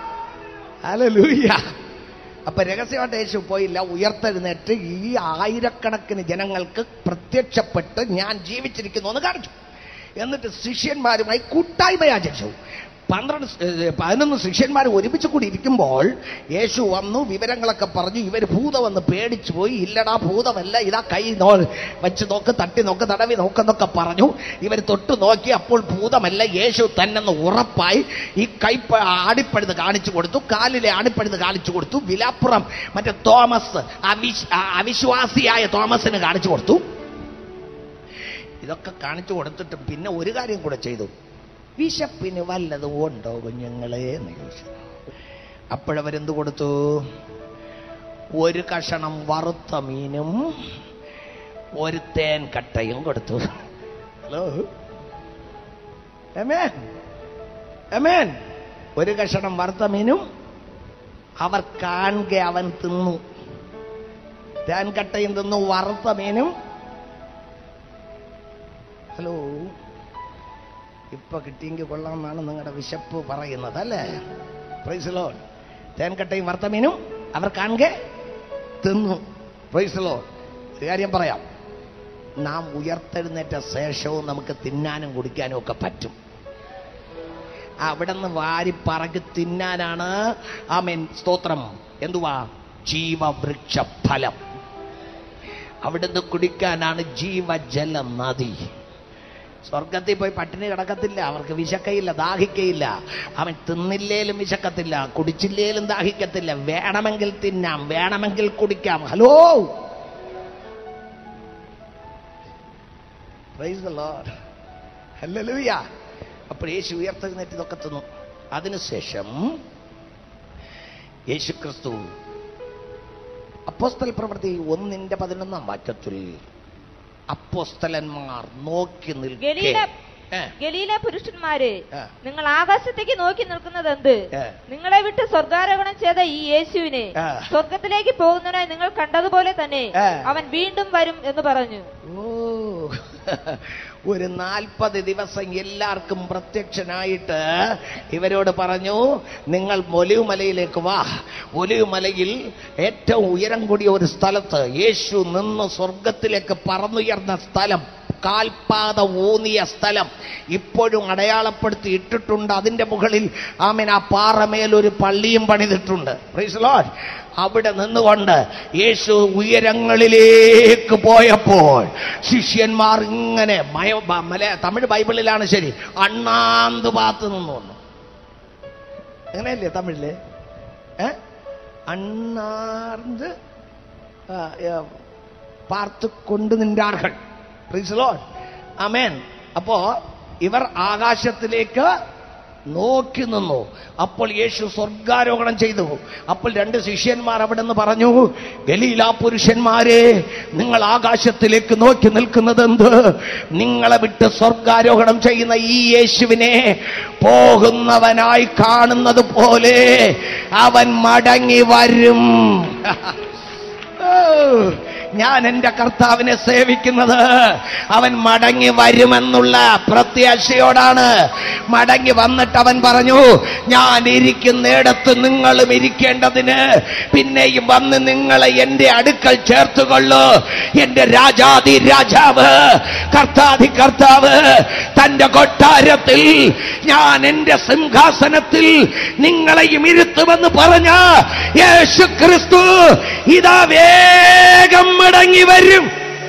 S1: ഹല്ലേലൂയ അപ്പൊ രഹസ്യമായിട്ട് യേശു പോയില്ല ഉയർത്തെഴുന്നേറ്റ് ഈ ആയിരക്കണക്കിന് ജനങ്ങൾക്ക് പ്രത്യക്ഷപ്പെട്ട് ഞാൻ ജീവിച്ചിരിക്കുന്നു എന്ന് കാണിച്ചു എന്നിട്ട് ശിഷ്യന്മാരുമായി കൂട്ടായ്മ ആചരിച്ചു പന്ത്രണ്ട് സ്- ഏ, പതിനൊന്ന് ശിഷ്യന്മാർ ഒരുമിച്ച് കൂടി ഇരിക്കുമ്പോൾ യേശു വന്നു വിവരങ്ങളൊക്കെ പറഞ്ഞു ഇവർ ഭൂതമെന്ന് പേടിച്ചു പോയി ഇല്ലടാ ഭൂതമല്ല ഇതാ കൈ നോ വെച്ച് നോക്ക് തട്ടി നോക്ക് തടവി നോക്കെന്നൊക്കെ പറഞ്ഞു ഇവർ തൊട്ട് നോക്കി അപ്പോൾ ഭൂതമല്ല യേശു തന്നെന്ന് ഉറപ്പായി ഈ കൈ പ- ആടിപ്പഴുത് കാണിച്ചു കൊടുത്തു കാലിലെ ആടിപ്പഴുത് കാണിച്ചു കൊടുത്തു വിലാപ്പുറം മറ്റേ തോമസ് അവിശ് ആ, അവിശ്വാസിയായ തോമസിന് കാണിച്ചു കൊടുത്തു ഇതൊക്കെ കാണിച്ചു കൊടുത്തിട്ട് പിന്നെ ഒരു കാര്യം കൂടെ ചെയ്തു വിശപ്പിന് വല്ലതും ഉണ്ടോ കുഞ്ഞുങ്ങളെ എന്ന് ചോദിച്ചു അപ്പോഴവരെന്ത് കൊടുത്തു ഒരു കഷണം വറുത്ത മീനും ഒരു തേൻ കട്ടയും കൊടുത്തു ഹലോ എമേൻ എമേൻ ഒരു കഷണം വറുത്ത മീനും അവർ കാണുക അവൻ തിന്നു തേൻ കട്ടയും തിന്നു വറുത്ത മീനും ഹലോ ഇപ്പൊ കിട്ടിയെങ്കിൽ കൊള്ളാമെന്നാണ് നിങ്ങളുടെ വിശപ്പ് പറയുന്നത് അല്ലേ പ്രൈസലോ തേൻകട്ടയും വർത്തമീനും അവർ കാണുക തിന്നു പ്രൈസലോ ഒരു കാര്യം പറയാം നാം ഉയർത്തെഴുന്നേറ്റ ശേഷവും നമുക്ക് തിന്നാനും കുടിക്കാനും ഒക്കെ പറ്റും അവിടെ നിന്ന് വാരി പറക്കി തിന്നാനാണ് ആമേൻ സ്തോത്രം എന്തുവാ ജീവവൃക്ഷ ഫലം അവിടുന്ന് കുടിക്കാനാണ് ജീവജല നദി സ്വർഗത്തിൽ പോയി പട്ടിണി കിടക്കത്തില്ല അവർക്ക് വിശക്കയില്ല ദാഹിക്കയില്ല അവൻ തിന്നില്ലേലും വിശക്കത്തില്ല കുടിച്ചില്ലേലും ദാഹിക്കത്തില്ല വേണമെങ്കിൽ തിന്നാം വേണമെങ്കിൽ കുടിക്കാം ഹലോ പ്രൈസ് ദ ലോർഡ് ഹല്ലേലൂയ അപ്പോൾ യേശു ഉയർത്തെഴുന്നേറ്റ് ഇതൊക്കെ തിന്നു അതിനുശേഷം യേശു ക്രിസ്തു അപ്പോസ്തൽ പ്രവൃത്തി ഒന്നിന്റെ പതിനൊന്നാം വാക്യത്തിൽ അപ്പോസ്തലന്മാർ നോക്കി നിൽക്കെ
S4: ഗലീല
S1: ഏ,
S4: ഗലീല പുരുഷന്മാരെ
S1: ആ.
S4: നിങ്ങൾ ആകാശത്തേക്ക് നോക്കി നിൽക്കുന്നത് എന്ത്
S1: ഏ.
S4: നിങ്ങളെ വിട്ട് സ്വർഗാരോഹണം ചെയ്ത ഈ യേശുവിനെ
S1: ആ.
S4: സ്വർഗത്തിലേക്ക് പോകുന്നതിനായി നിങ്ങൾ കണ്ടതുപോലെ തന്നെ
S1: ആ.
S4: അവൻ വീണ്ടും വരും എന്ന് പറഞ്ഞു
S1: ഓ ഒരു നാൽപ്പത് ദിവസം എല്ലാവർക്കും പ്രത്യക്ഷനായിട്ട് ഇവരോട് പറഞ്ഞു നിങ്ങൾ ഒലിവുമലയിലേക്ക് വാ ഒലിവുമലയിൽ ഏറ്റവും ഉയരം കൂടിയ ഒരു സ്ഥലത്ത് യേശു നിന്ന് സ്വർഗത്തിലേക്ക് പറന്നുയർന്ന സ്ഥലം കാൽപാത ഊന്നിയ സ്ഥലം ഇപ്പോഴും അടയാളപ്പെടുത്തി ഇട്ടിട്ടുണ്ട് അതിന്റെ മുകളിൽ ആമേൻ ആ പാറമേൽ ഒരു പള്ളിയും പണിതിട്ടുണ്ട് Praise the Lord. അവിടെ നിന്നുകൊണ്ട് യേശു ഉയരങ്ങളിലേക്ക് പോയപ്പോൾ ശിഷ്യന്മാർ ഇങ്ങനെ മയ ബ- മല തമിഴ് ബൈബിളിലാണ് ശരി അണ്ണാന്ത് പാത്ത് നിന്നു വന്നു അങ്ങനെയല്ലേ തമിഴില് ഏ അണ്ണാർന്ന് ആ, ഏ, പാർത്ത് കൊണ്ട് നിன்றார்கள் Praise the Lord. Amen. അപ്പോ ഇവർ ആകാശത്തിലേക്ക് നോക്കി നിന്നു അപ്പോൾ യേശു സ്വർഗാരോഹണം ചെയ്തു അപ്പോൾ രണ്ട് ശിഷ്യന്മാർ അവിടെ നിന്ന് പറഞ്ഞു ഗലീല പുരുഷന്മാരെ നിങ്ങൾ ആകാശത്തിലേക്ക് നോക്കി നിൽക്കുന്നത് എന്ത് നിങ്ങളെ വിട്ട് സ്വർഗാരോഹണം ചെയ്യുന്ന ഈ യേശുവിനെ പോകുന്നവനായി കാണുന്നത് പോലെ അവൻ മടങ്ങി വരും ഓ, ഞാൻ എന്റെ കർത്താവിനെ സേവിക്കുന്നത് അവൻ മടങ്ങി വരുമെന്നുള്ള പ്രത്യാശയോടാണ് മടങ്ങി വന്നിട്ട് അവൻ പറഞ്ഞു ഞാൻ ഇരിക്കുന്നിടത്ത് നിങ്ങളും ഇരിക്കേണ്ടതിന് പിന്നെയും വന്ന് നിങ്ങളെ എന്റെ അടുക്കൽ ചേർത്തുകൊള്ളു എന്റെ രാജാതി രാജാവ് കർത്താതി കർത്താവ് തന്റെ കൊട്ടാരത്തിൽ ഞാൻ എന്റെ സിംഹാസനത്തിൽ നിങ്ങളെയും ഇരുത്തുമെന്ന് പറഞ്ഞ യേശു ക്രിസ്തു ഇതാ വേഗം മടങ്ങി വരും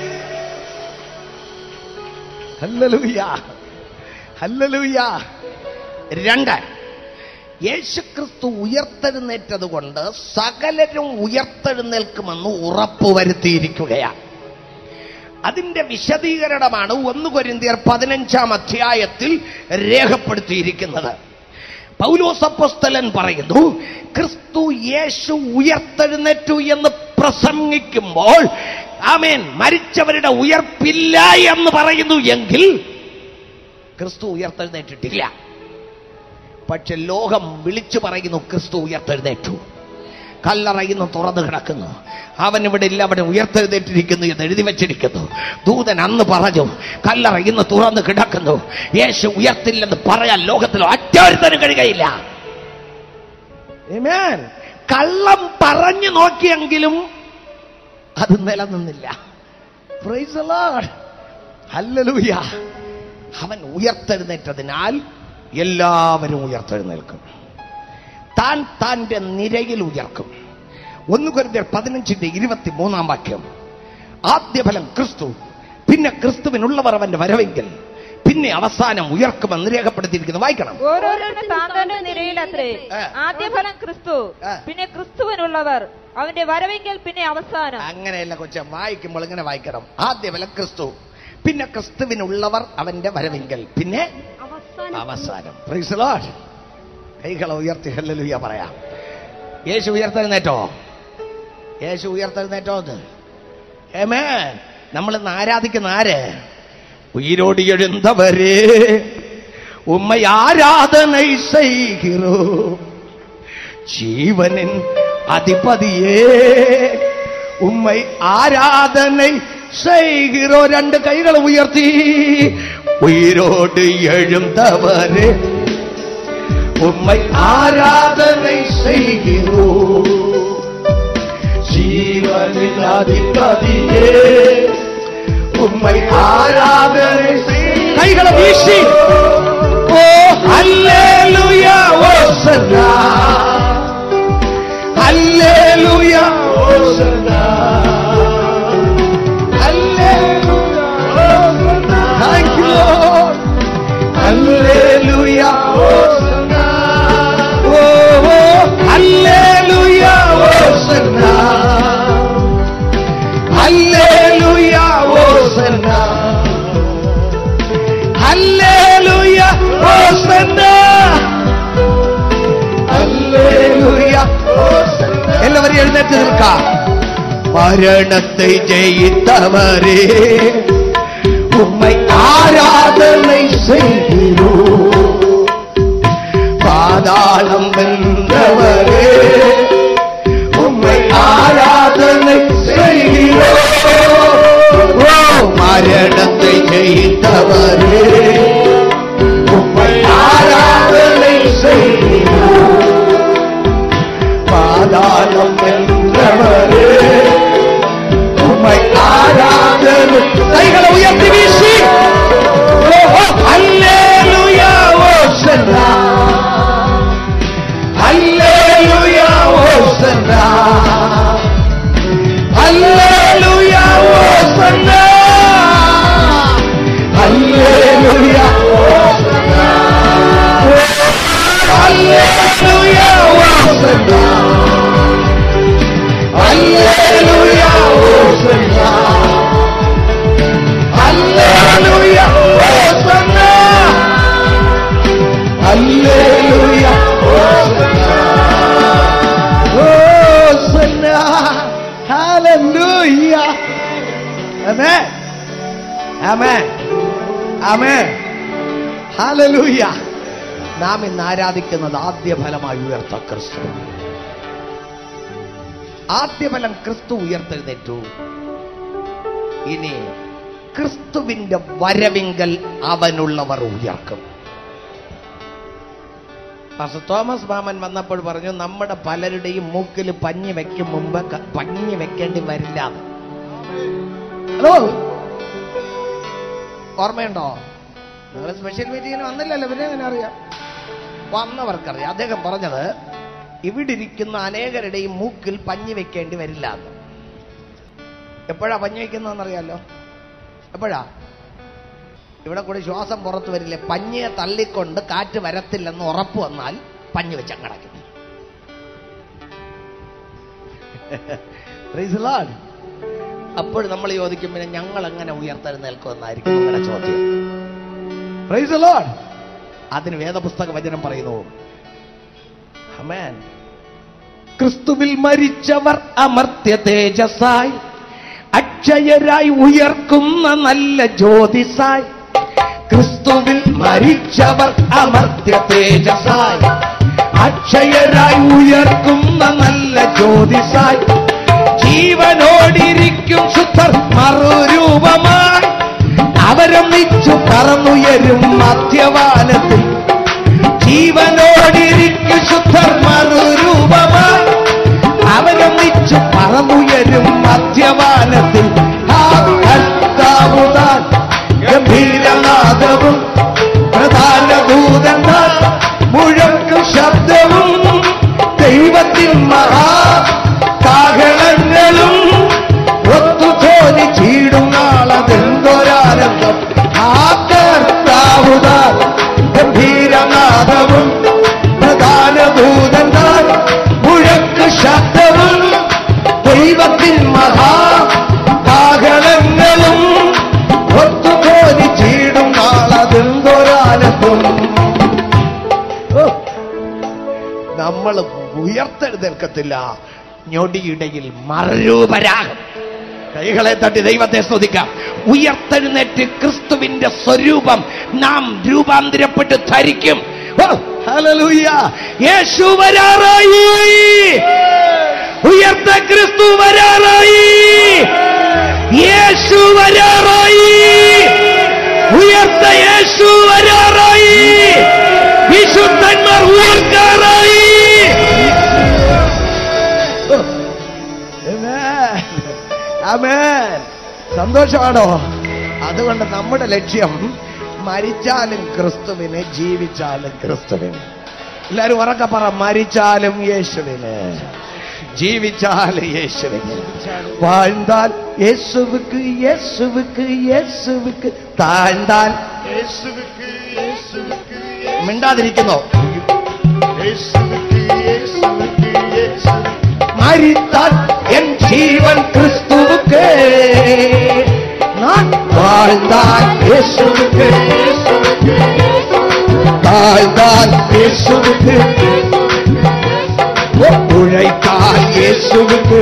S1: ഹല്ലേലൂയ ഹല്ലേലൂയ രണ്ട് യേശുക്രിസ്തു ഉയർത്തെഴുന്നേറ്റത് കൊണ്ട് സകലരും ഉയർത്തെഴുന്നേൽക്കുമെന്ന് ഉറപ്പുവരുത്തിയിരിക്കുകയാണ് അതിന്റെ വിശദീകരണമാണ് ഒന്ന് കൊരിന്തിയർ പതിനഞ്ചാം അധ്യായത്തിൽ രേഖപ്പെടുത്തിയിരിക്കുന്നത് പൗലോസപ്പസ്തലൻ പറയുന്നു ക്രിസ്തു യേശു ഉയർത്തെഴുന്നേറ്റു എന്ന് പ്രസംഗിക്കുമ്പോൾ ആമേൻ മരിച്ചവരുടെ ഉയർപ്പില്ല എന്ന് പറയുന്നു എങ്കിൽ ക്രിസ്തു ഉയർത്തെഴുന്നേറ്റിട്ടില്ല പക്ഷെ ലോകം വിളിച്ചു പറയുന്നു ക്രിസ്തു ഉയർത്തെഴുന്നേറ്റു കല്ലറയുന്നു തുറന്നു കിടക്കുന്നു അവൻ ഇവിടെ ഇല്ല അവിടെ ഉയർത്തെഴുന്നേറ്റിരിക്കുന്നു എന്ന് എഴുതി വെച്ചിരിക്കുന്നു ദൂതൻ അന്ന് പറഞ്ഞു കല്ലറ ഇന്ന് തുറന്നു കിടക്കുന്നു യേശു ഉയർത്തില്ലെന്ന് പറയാൻ ലോകത്തിൽ ഒറ്റൊരുത്തനും കഴിയുകയില്ല Amen. കള്ളം പറഞ്ഞു നോക്കിയെങ്കിലും അത് നിലനിന്നില്ല Praise the Lord. Hallelujah. അവൻ ഉയർത്തെഴുന്നേറ്റതിനാൽ എല്ലാവരും ഉയർത്തെഴുന്നേൽക്കും താൻ താന്റെ നിരയിൽ ഉയർക്കും ഒന്ന് കരുതിയ പതിനഞ്ചിന്റെ ഇരുപത്തി മൂന്നാം വാക്യം ആദ്യഫലം ക്രിസ്തു പിന്നെ ക്രിസ്തുവിനുള്ളവർ അവന്റെ വരവെങ്കിൽ പിന്നെ അവസാനം ഉയർക്കുമെന്ന് രേഖപ്പെടുത്തിയിരിക്കുന്നു വായിക്കണം
S4: ഓരോരുത്തരും താങ്കളുടെ നിരയിലത്രേ
S1: ആ.
S4: ആദ്യഫലം ക്രിസ്തു
S1: ആ.
S4: പിന്നെ ക്രിസ്തുവിനുള്ളവർ അവന്റെ വരവെങ്കിൽ പിന്നെ അവസാനം
S1: അങ്ങനെയല്ല കൊച്ച വായിക്കുമ്പോൾ ഇങ്ങനെ വായിക്കണം ആദ്യഫലം ക്രിസ്തു പിന്നെ ക്രിസ്തുവിനുള്ളവർ അവന്റെ വരവെങ്കിൽ പിന്നെ
S2: അവസാനം
S1: അവസാനം Praise the Lord. കൈകളെ ഉയർത്തി ഹല്ലേലൂയ പറയാം യേശു ഉയർത്തെഴുന്നേറ്റോ യേശു ഉയർത്തെഴുന്നേറ്റോ എന്ന് ഏമേ നമ്മൾ ഇന്ന് ആരാധിക്കുന്ന ആര് ഉയരോടി എഴുന്തവരെ ഉമ്മ ആരാധന ചെയ്கிறோ ஜீவனின் அதிபதியே உம்மை ஆராதனை செய்கிறோ രണ്ട് കൈകൾ ഉയർത്തി ഉയരോട് എഴുന്തവരെ உம்மை ஆராதனை செய்கிறோ ஜீவனின் அதிபதியே உம்மை ஆராதனை செய்- கைகளை வீசி ஓ அல்லேலூயா ஓசன்னா அல்லேலூயா ஓசன்னா அல்லேலூயா ஓசன்னா Thank you, Lord. Hallelujah, Hosanna. Oh, oh, Hallelujah, Hosanna. Hallelujah, Hosanna. Hallelujah, Hosanna. Hallelujah, Hosanna. എല്ലാവരും എഴുന്നേറ്റ് നിൽക്കാം മരണത്തെ ജയിത്തവരേ உம்மை ஆராதனை செய்கிறோம் பாதாளம் வென்றவரே உம்மை ஆராதனை செய்கிறோம் ஓ மரணத்தை ஜெயித்தவரே உம்மை ஆராதனை செய்கிறோம் பாதாளம் வென்றவரே உம்மை ஆராதனை ഉയർത്തുന്നു കൈകളെ ഉയർത്തി വീശി ഓ, ഓ, ഹല്ലേലൂയ, ഓശന്ന. ഹല്ലേലൂയ, ഓശന്ന. ഹല്ലേലൂയ, ഓശന്ന. ഹല്ലേലൂയ, ഓശന്ന. ഹല്ലേലൂയ, ഓശന്ന. ഹല്ലേലൂയ, ഓശന്ന. ഹല്ലേലൂയ, ഓശന്ന. ഹല്ലേലൂയ, ഓശന്ന. ഓശന്ന. ഹല്ലേലൂയ. ആമേൻ. ആമേൻ. ആമേൻ. ഹല്ലേലൂയ. നാം ഇന്ന് ആരാധിക്കുന്നത് ആദ്യ ഫലമായി ഉയർത്ത ക്രിസ്തു ആദ്യഫലം ക്രിസ്തു ഉയർത്തെഴുന്നേറ്റു ഇനി ക്രിസ്തുവിന്റെ വരവിങ്കൽ അവനുള്ളവർ ഉയർക്കും പാസ്റ്റർ തോമസ് മാമൻ വന്നപ്പോൾ പറഞ്ഞു നമ്മുടെ പലരുടെയും മൂക്കിൽ പഞ്ഞി വെക്കും മുമ്പ് ക- പഞ്ഞി വെക്കേണ്ടി വരില്ല എന്ന്. ഹലോ ഓർമ്മയുണ്ടോ നിങ്ങൾ സ്പെഷ്യൽ മീറ്റിങ്ങിന് വന്നില്ലല്ലോ പിന്നെ എങ്ങനെ അറിയാം വന്നവർക്കറിയാം അദ്ദേഹം പറഞ്ഞത് ഇവിടെ ഇരിക്കുന്ന അനേകരുടെയും മൂക്കിൽ പഞ്ഞി വെക്കേണ്ടി വരില്ല എന്ന് എപ്പോഴാ പഞ്ഞി വെക്കുന്നതെന്നറിയാലോ എപ്പോഴാ ഇവിടെ കൂടി ശ്വാസം പുറത്തു വരില്ലേ പഞ്ഞിയെ തള്ളിക്കൊണ്ട് കാറ്റ് വരത്തില്ലെന്ന് ഉറപ്പ് വന്നാൽ പഞ്ഞി വെച്ച് കിടക്കും അപ്പോൾ നമ്മൾ ചോദിക്കും പിന്നെ ഞങ്ങൾ എങ്ങനെ ഉയർത്തെഴുന്നേൽക്കുമെന്നായിരിക്കും നിങ്ങളുടെ ചോദ്യം Praise the Lord. അതിന് വേദപുസ്തക വചനം പറയുന്നു Amen. ക്രിസ്തുവിൽ മരിച്ചവർ അമർത്യ തേജസ്സായി അക്ഷയരായി ഉയർക്കുന്ന നല്ല ജ്യോതിസായി ക്രിസ്തുവിൽ മരിച്ചവർ അമർത്യ തേജസ്സായി അക്ഷയരായി ഉയർക്കുന്ന നല്ല ജ്യോതിസായി ജീവനോടിരിക്കും ശുദ്ധർ മറുരൂപമായി അവരൊന്നിച്ചു പറന്നുയരും മധ്യവാനത്തിൽ ജീവനോടിരിക്കും ശുദ്ധർ മറുരൂപമായി അവരൊന്നിച്ചു പറന്നുയരും മധ്യവാനത്തിൽ ആ കർത്താവുതാൻ ഗംഭീരനാദവും പ്രധാന ദൂതന്മാർ മുഴക്കും ശബ്ദവും ദൈവത്തിൽ മഹാ കാഹളങ്ങളും ഒത്തുതോന്നി ചീടും നാളതെന്തൊരാനന്ദം ആ കർത്താവുതാൻ ഗംഭീരനാദവും പ്രധാന ദൂതന്മാർ മുഴക്ക് ശബ്ദവും ദൈവത്തിൻ മഹാ കാഹളങ്ങളും ഒത്തുതോന്നി ചീടും നാളതെന്തൊരാനന്ദം ഓ നമ്മൾ ഉയർത്തെഴുന്നേൽക്കത്തില്ല ഞൊടിയിടയിൽ മറുരൂപരാകും കൈകളെ തട്ടി ദൈവത്തെ സ്തുതിക്കാം ഉയർത്തെഴുന്നേറ്റ് ക്രിസ്തുവിന്റെ സ്വരൂപം നാം രൂപാന്തരപ്പെട്ട് ധരിക്കും ഓ, ഹല്ലേലൂയ. യേശു വരാറായി ഉയർത്ത ക്രിസ്തു വരാറായി യേശു വരാറായി ഉയർത്ത യേശു വരാറായി വിശുദ്ധന്മാർ ഉയർക്കാറായി ആമേൻ സന്തോഷമാണോ അതുകൊണ്ട് നമ്മുടെ ലക്ഷ്യം മരിച്ചാലും ക്രിസ്തുവിന് ജീവിച്ചാലും ക്രിസ്തുവിന് എല്ലാരും ഉറക്കെ പറ മരിച്ചാലും യേശുവിന് ജീവിച്ചാലും യേശുവിന് வாழ்ந்தால் യേശുവുക്ക് യേശുവുക്ക് യേശുവുക്ക് താഴ്ന്താൽ
S3: യേശുവിക്ക് യേശുവിക്ക്
S1: മിണ്ടാതിരിക്കുന്നോ
S3: യേശുവിക്ക് യേശുവിക്ക് യേശുവിക്ക്
S1: മരിത്താൽ എൻ ജീവൻ ക്രിസ്തുவுக்கு நான் வாழ்ந்தால் இயேசுவுக்கு தாழ்ந்தால் இயேசுவுக்கு உழைத்தால் இயேசுவுக்கு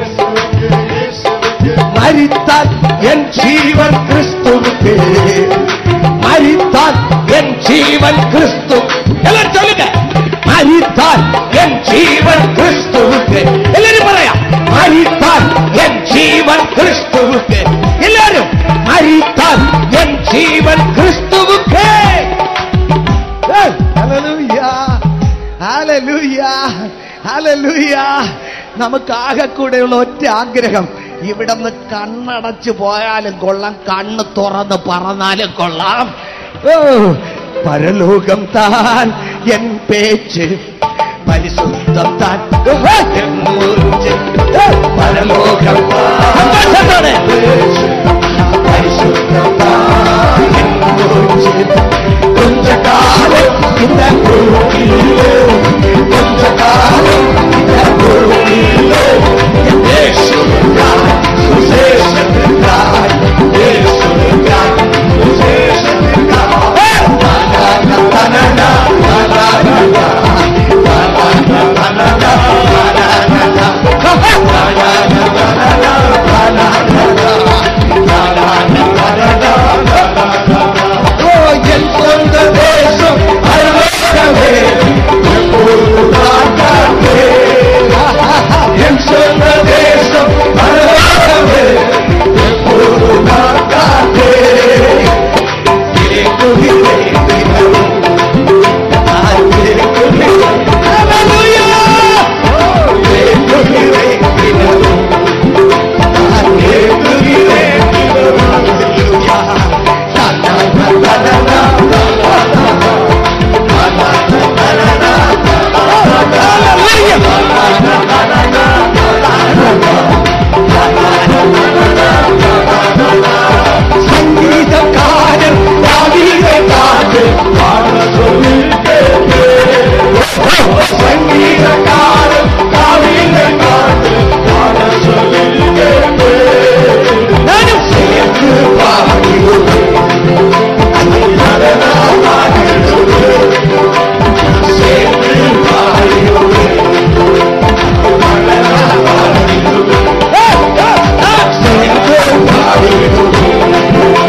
S1: மரித்தால் என் ஜீவன் கிறிஸ்துவுக்கு மரித்தால் என் ஜீவன் கிறிஸ்து எல்லாரும் சொல்லுங்க மரித்தால் என் ஜீவன் கிறிஸ்துவுக்கு எல்லாரும் പറയാം மரித்தால் என் ஜீவன் கிறிஸ்துவுக்கு எல்லாரும் மரித்தால் என் ஜீவன் கிறிஸ்துவுக்கு ஏய், ഹല്ലേലൂയ ഹല്ലേലൂയ ഹല്ലേലൂയ നമുക്ക് ആകെ കൂടെയുള്ള ഒറ്റ ആഗ്രഹം ഇവിടുന്ന് കണ്ണടച്ചു പോയാലും കൊള്ളാം കണ്ണ് തുറന്ന് പറന്നാലും കൊള്ളാം ഓ പരലോകം താൻ എൻ പേച്ച് പരിശുദ്ധം താൻ എന്നൂർച്ച് പരലോകം താൻ പരിശുദ്ധം താൻ എന്നൂർച്ച് കൊഞ്ചകാലം இந்த ഭൂമിയിലേ കൊഞ്ചകാലം இந்த ഭൂമിയിലേ യേശുവിനായി സുശേഷത്തിനായി യേശുവിനായി സുശേഷത്തിനായി തനന തനന ഓ എൻ സ്വന്ത ദേശം അരവേ എപ്പോഴും കാക്കേ എൻ സ്വന്ത ദേശം അരവേ എപ്പോഴും കാക്കേ സംഗീതക്കാരൻ ദാവീദക്കാരൻ പാട ചൊല്ലിട്ടേ സംഗീതക്കാരൻ ദാവീദക്കാരൻ പാട ചൊല്ലിട്ടേ ഞാനും ചേർത്ത് പാടിയുള്ളൂ ചേർത്ത് പാടിയുള്ളൂ ചേർത്ത് പാടിയുള്ളൂ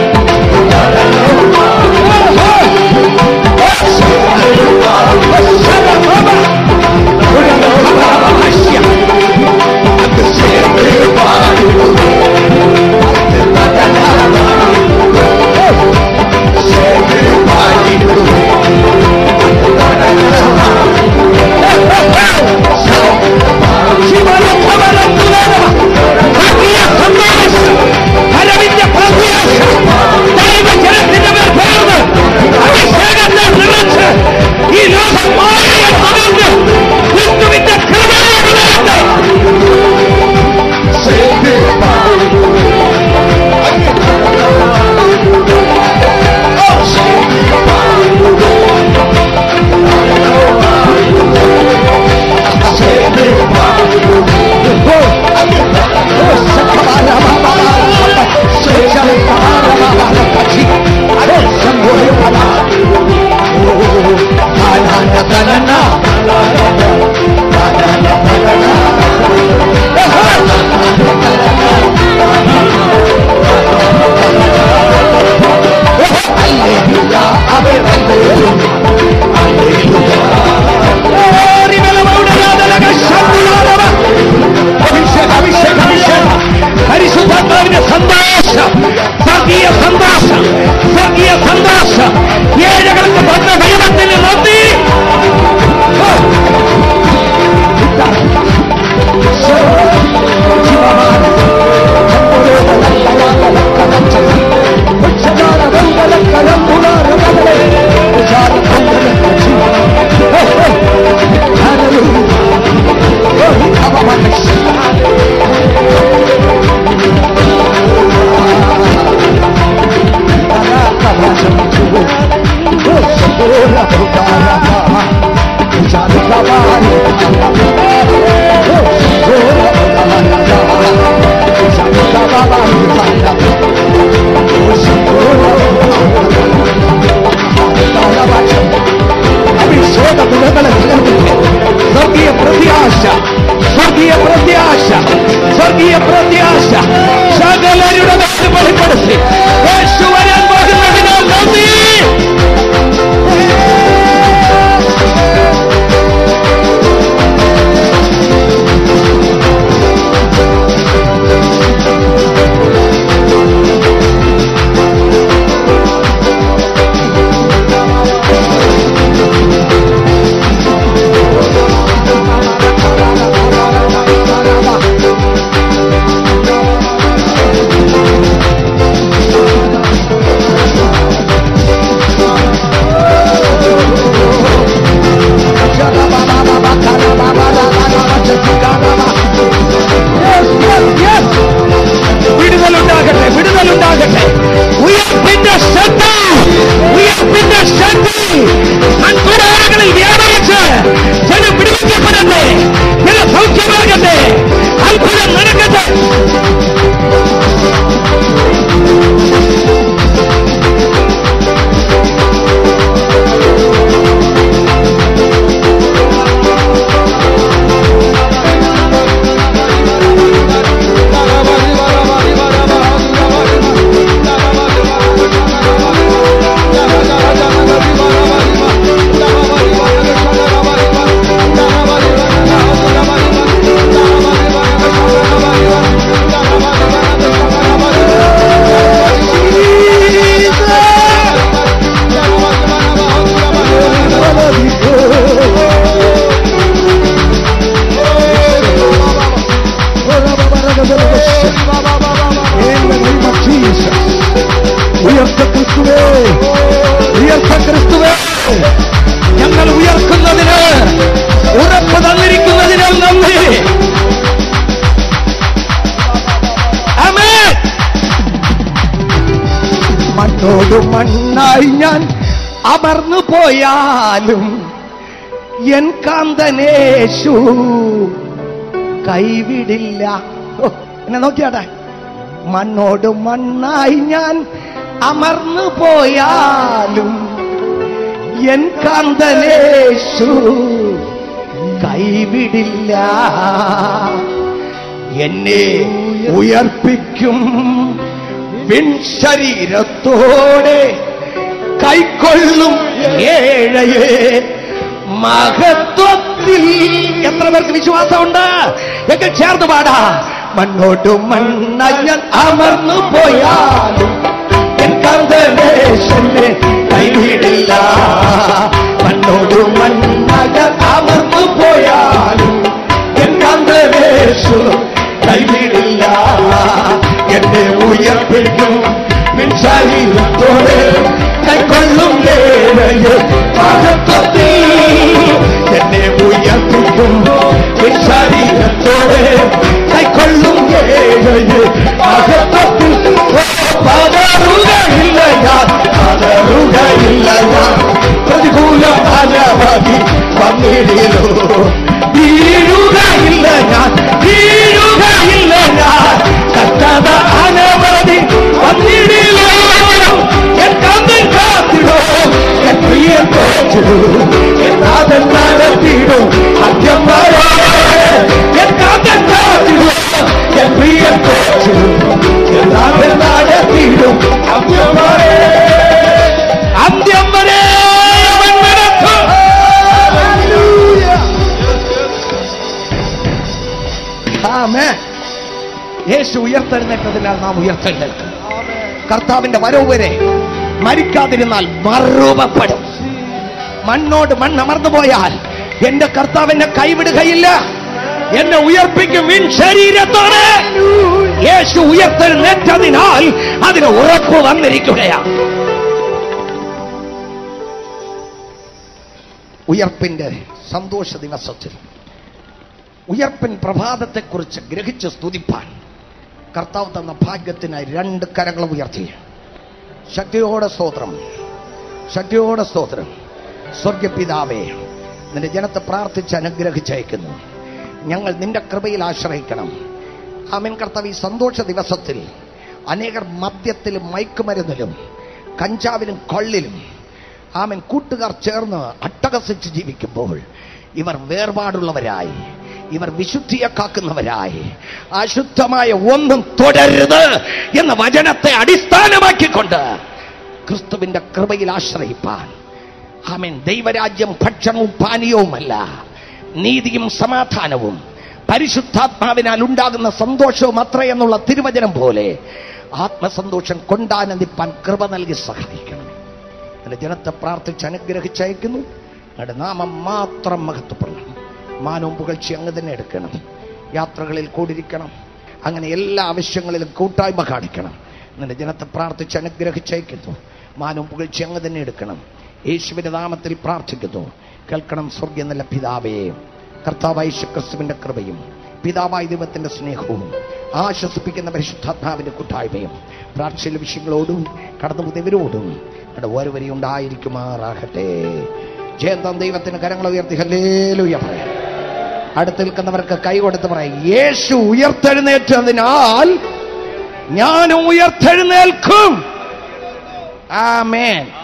S1: ഈ ലോകം മാറിയ സമയത്ത് ക്രിസ്തുവിന്റെ കൃപയുടെ പരിശുദ്ധാത്മാവിന്റെ സന്തോഷം സ്വർഗീയ സന്തോഷം സ്വർഗീയ സന്തോഷം ഏഴകൾക്ക് വന്ന ദൈവത്തിന് നന്ദി അഭിഷേക ഗുണങ്ങളെ നിലനിർത്തി സ്വർഗീയ പ്രത്യാശ സ്വർഗീയ പ്രത്യാശ സ്വർഗീയ പ്രത്യാശ സകലരുടെ മേൽ വെളിപ്പെടുത്തി യേശു വരാൻ പോകുന്നതിനാൽ നന്ദി മണ്ണോട് മണ്ണായി ഞാൻ അമർന്നു പോയാലും എൻ കാന്തനേശു കൈവിടില്ല ഓ, എന്നെ നോക്കിയാട്ടെ മണ്ണോട് മണ്ണായി ഞാൻ അമർന്നു പോയാലും എൻ കാന്തനേശു കൈവിടില്ല എന്നെ ഉയർപ്പിക്കും വിൺ ശരീരത്തോടെ കൈക്കൊള്ളും ഏഴയെ മഹത്വത്തിൽ എത്ര പേർക്ക് വിശ്വാസമുണ്ട് എങ്കിൽ ചേർന്ന് പാടാ മണ്ണോട്ട് മണ്ണഞ്ഞൻ അമർന്നു പോയാലും എൻ കർദ്ദനേശനെ കൈവിടില്ല മണ്ണോട് മണ്ണഞ്ഞൻ അമർന്നു പോയാലും എൻ കർദ്ദനേശു കൈവിടില്ല എന്നെ ഉയർപ്പിക്കും നിൻ ശരീരത്തോടെ കൈക്കൊള്ളും ഏഴയെ മഹത്വത്തിൽ എന്നെ ഉയർപ്പിക്കും നിൻ ശരീരത്തോടെ കൈക്കൊള്ളും ഏഴയെ മഹത്വത്തിൽ പകരുകയില്ല ഞാൻ പകരുകയില്ല ഞാൻ പ്രതികൂല അനവധി വന്നിടിലോ വീഴുകയില്ല ഞാൻ വീഴുകയില്ല ഞാൻ കഷ്ടത അനവധി വന്നിടിലോ എൻ കന്തൻ കാത്തിടോ എൻ പ്രിയൻ തോറ്റിടൂ എൻ നാഥൻ നടത്തിടും അന്ത്യം വരെ എൻ കന്തൻ കാത്തിടോ എൻ പ്രിയൻ തോറ്റിടൂ എൻ നാഥൻ നടത്തിടും അന്ത്യം വരെ അന്ത്യം വരെ അവൻ നടത്തും ആമേൻ. യേശു ഉയർത്തെഴുന്നേറ്റതിനാൽ നാം ഉയർത്തെഴുന്നേൽക്കും കർത്താവിന്റെ വരവ് വരെ മരിക്കാതിരുന്നാൽ മറുപപ്പെടും മണ്ണോട് മണ്ണമർന്നു പോയാൽ എന്റെ കർത്താവിനെ കൈവിടുകയില്ല എന്നെ ഉയർപ്പിക്കും വിൻ ശരീരത്തോടെ യേശു ഉയർത്തെഴുന്നേറ്റതിനാൽ അതിന് ഉറപ്പ് വന്നിരിക്കുകയാണ് ഉയർപ്പിന്റെ സന്തോഷ ദിവസത്തിൽ ഉയർപ്പിൻ പ്രഭാതത്തെക്കുറിച്ച് ഗ്രഹിച്ച് സ്തുതിപ്പാൻ കർത്താവ് തന്ന ഭാഗ്യത്തിനായി രണ്ട് കരങ്ങളും ഉയർത്തി ശക്തിയോടെ സ്തോത്രം ശക്തിയോടെ സ്തോത്രം സ്വർഗപിതാവേ നിന്റെ ജനത്തെ പ്രാർത്ഥിച്ച് അനുഗ്രഹിച്ചയക്കുന്നു ഞങ്ങൾ നിന്റെ കൃപയിൽ ആശ്രയിക്കണം ആമൻ കർത്താവ് ഈ സന്തോഷ ദിവസത്തിൽ അനേകർ മദ്യത്തിലും മയക്കുമരുന്നിലും കഞ്ചാവിലും കൊള്ളിലും ആമൻ കൂട്ടുകാർ ചേർന്ന് അട്ടഹസിച്ച് ജീവിക്കുമ്പോൾ ഇവർ വേർപാടുള്ളവരായി ഇവർ വിശുദ്ധിയെ കാക്കുന്നവരായി അശുദ്ധമായ ഒന്നും തുടരുത് എന്ന വചനത്തെ അടിസ്ഥാനമാക്കിക്കൊണ്ട് ക്രിസ്തുവിന്റെ കൃപയിൽ ആശ്രയിപ്പാൻ ആമേൻ ദൈവരാജ്യം ഭക്ഷണവും പാനീയവുമല്ല നീതിയും സമാധാനവും പരിശുദ്ധാത്മാവിനാൽ ഉണ്ടാകുന്ന സന്തോഷവും അത്ര എന്നുള്ള തിരുവചനം പോലെ ആത്മസന്തോഷം കൊണ്ടാനന്ദിപ്പാൻ കൃപ നൽകി സഹായിക്കണം എന്റെ ജനത്തെ പ്രാർത്ഥിച്ച് അനുഗ്രഹിച്ചയക്കുന്നു നിങ്ങളുടെ നാമം മാത്രം മഹത്വപ്പെടണം മാനവും പുകഴ്ച അങ്ങ് തന്നെ എടുക്കണം യാത്രകളിൽ കൂടിയിരിക്കണം അങ്ങനെ എല്ലാ ആവശ്യങ്ങളിലും കൂട്ടായ്മ കാണിക്കണം നിന്റെ ജനത്തെ പ്രാർത്ഥിച്ച് അനുഗ്രഹിച്ചയക്കുന്നു മാനവും പുകഴ്ച അങ്ങ് തന്നെ എടുക്കണം യേശുവിന്റെ നാമത്തിൽ പ്രാർത്ഥിക്കുന്നു കേൾക്കണം സ്വർഗ്ഗ നല്ല പിതാവേ കർത്താവായ ക്രിസ്തുവിന്റെ കൃപയും പിതാവായ ദൈവത്തിന്റെ സ്നേഹവും ആശ്വസിപ്പിക്കുന്ന പരിശുദ്ധാത്മാവിന്റെ കൂട്ടായ്മയും പ്രാർത്ഥന വിഷയങ്ങളോടും കടന്നുപോയവരോടും അവിടെ ഓരോവരെയും ഉണ്ടായിരിക്കുമാറാകട്ടെ ജയന്തം ദൈവത്തിന് കരങ്ങൾ ഉയർത്തി ഹല്ലേലൂയ പറയാം അടുത്ത് നിൽക്കുന്നവർക്ക് കൈ കൊടുത്ത് പറയാം യേശു ഉയർത്തെഴുന്നേറ്റതിനാൽ ഞാനും ഉയർത്തെഴുന്നേൽക്കും ആമേൻ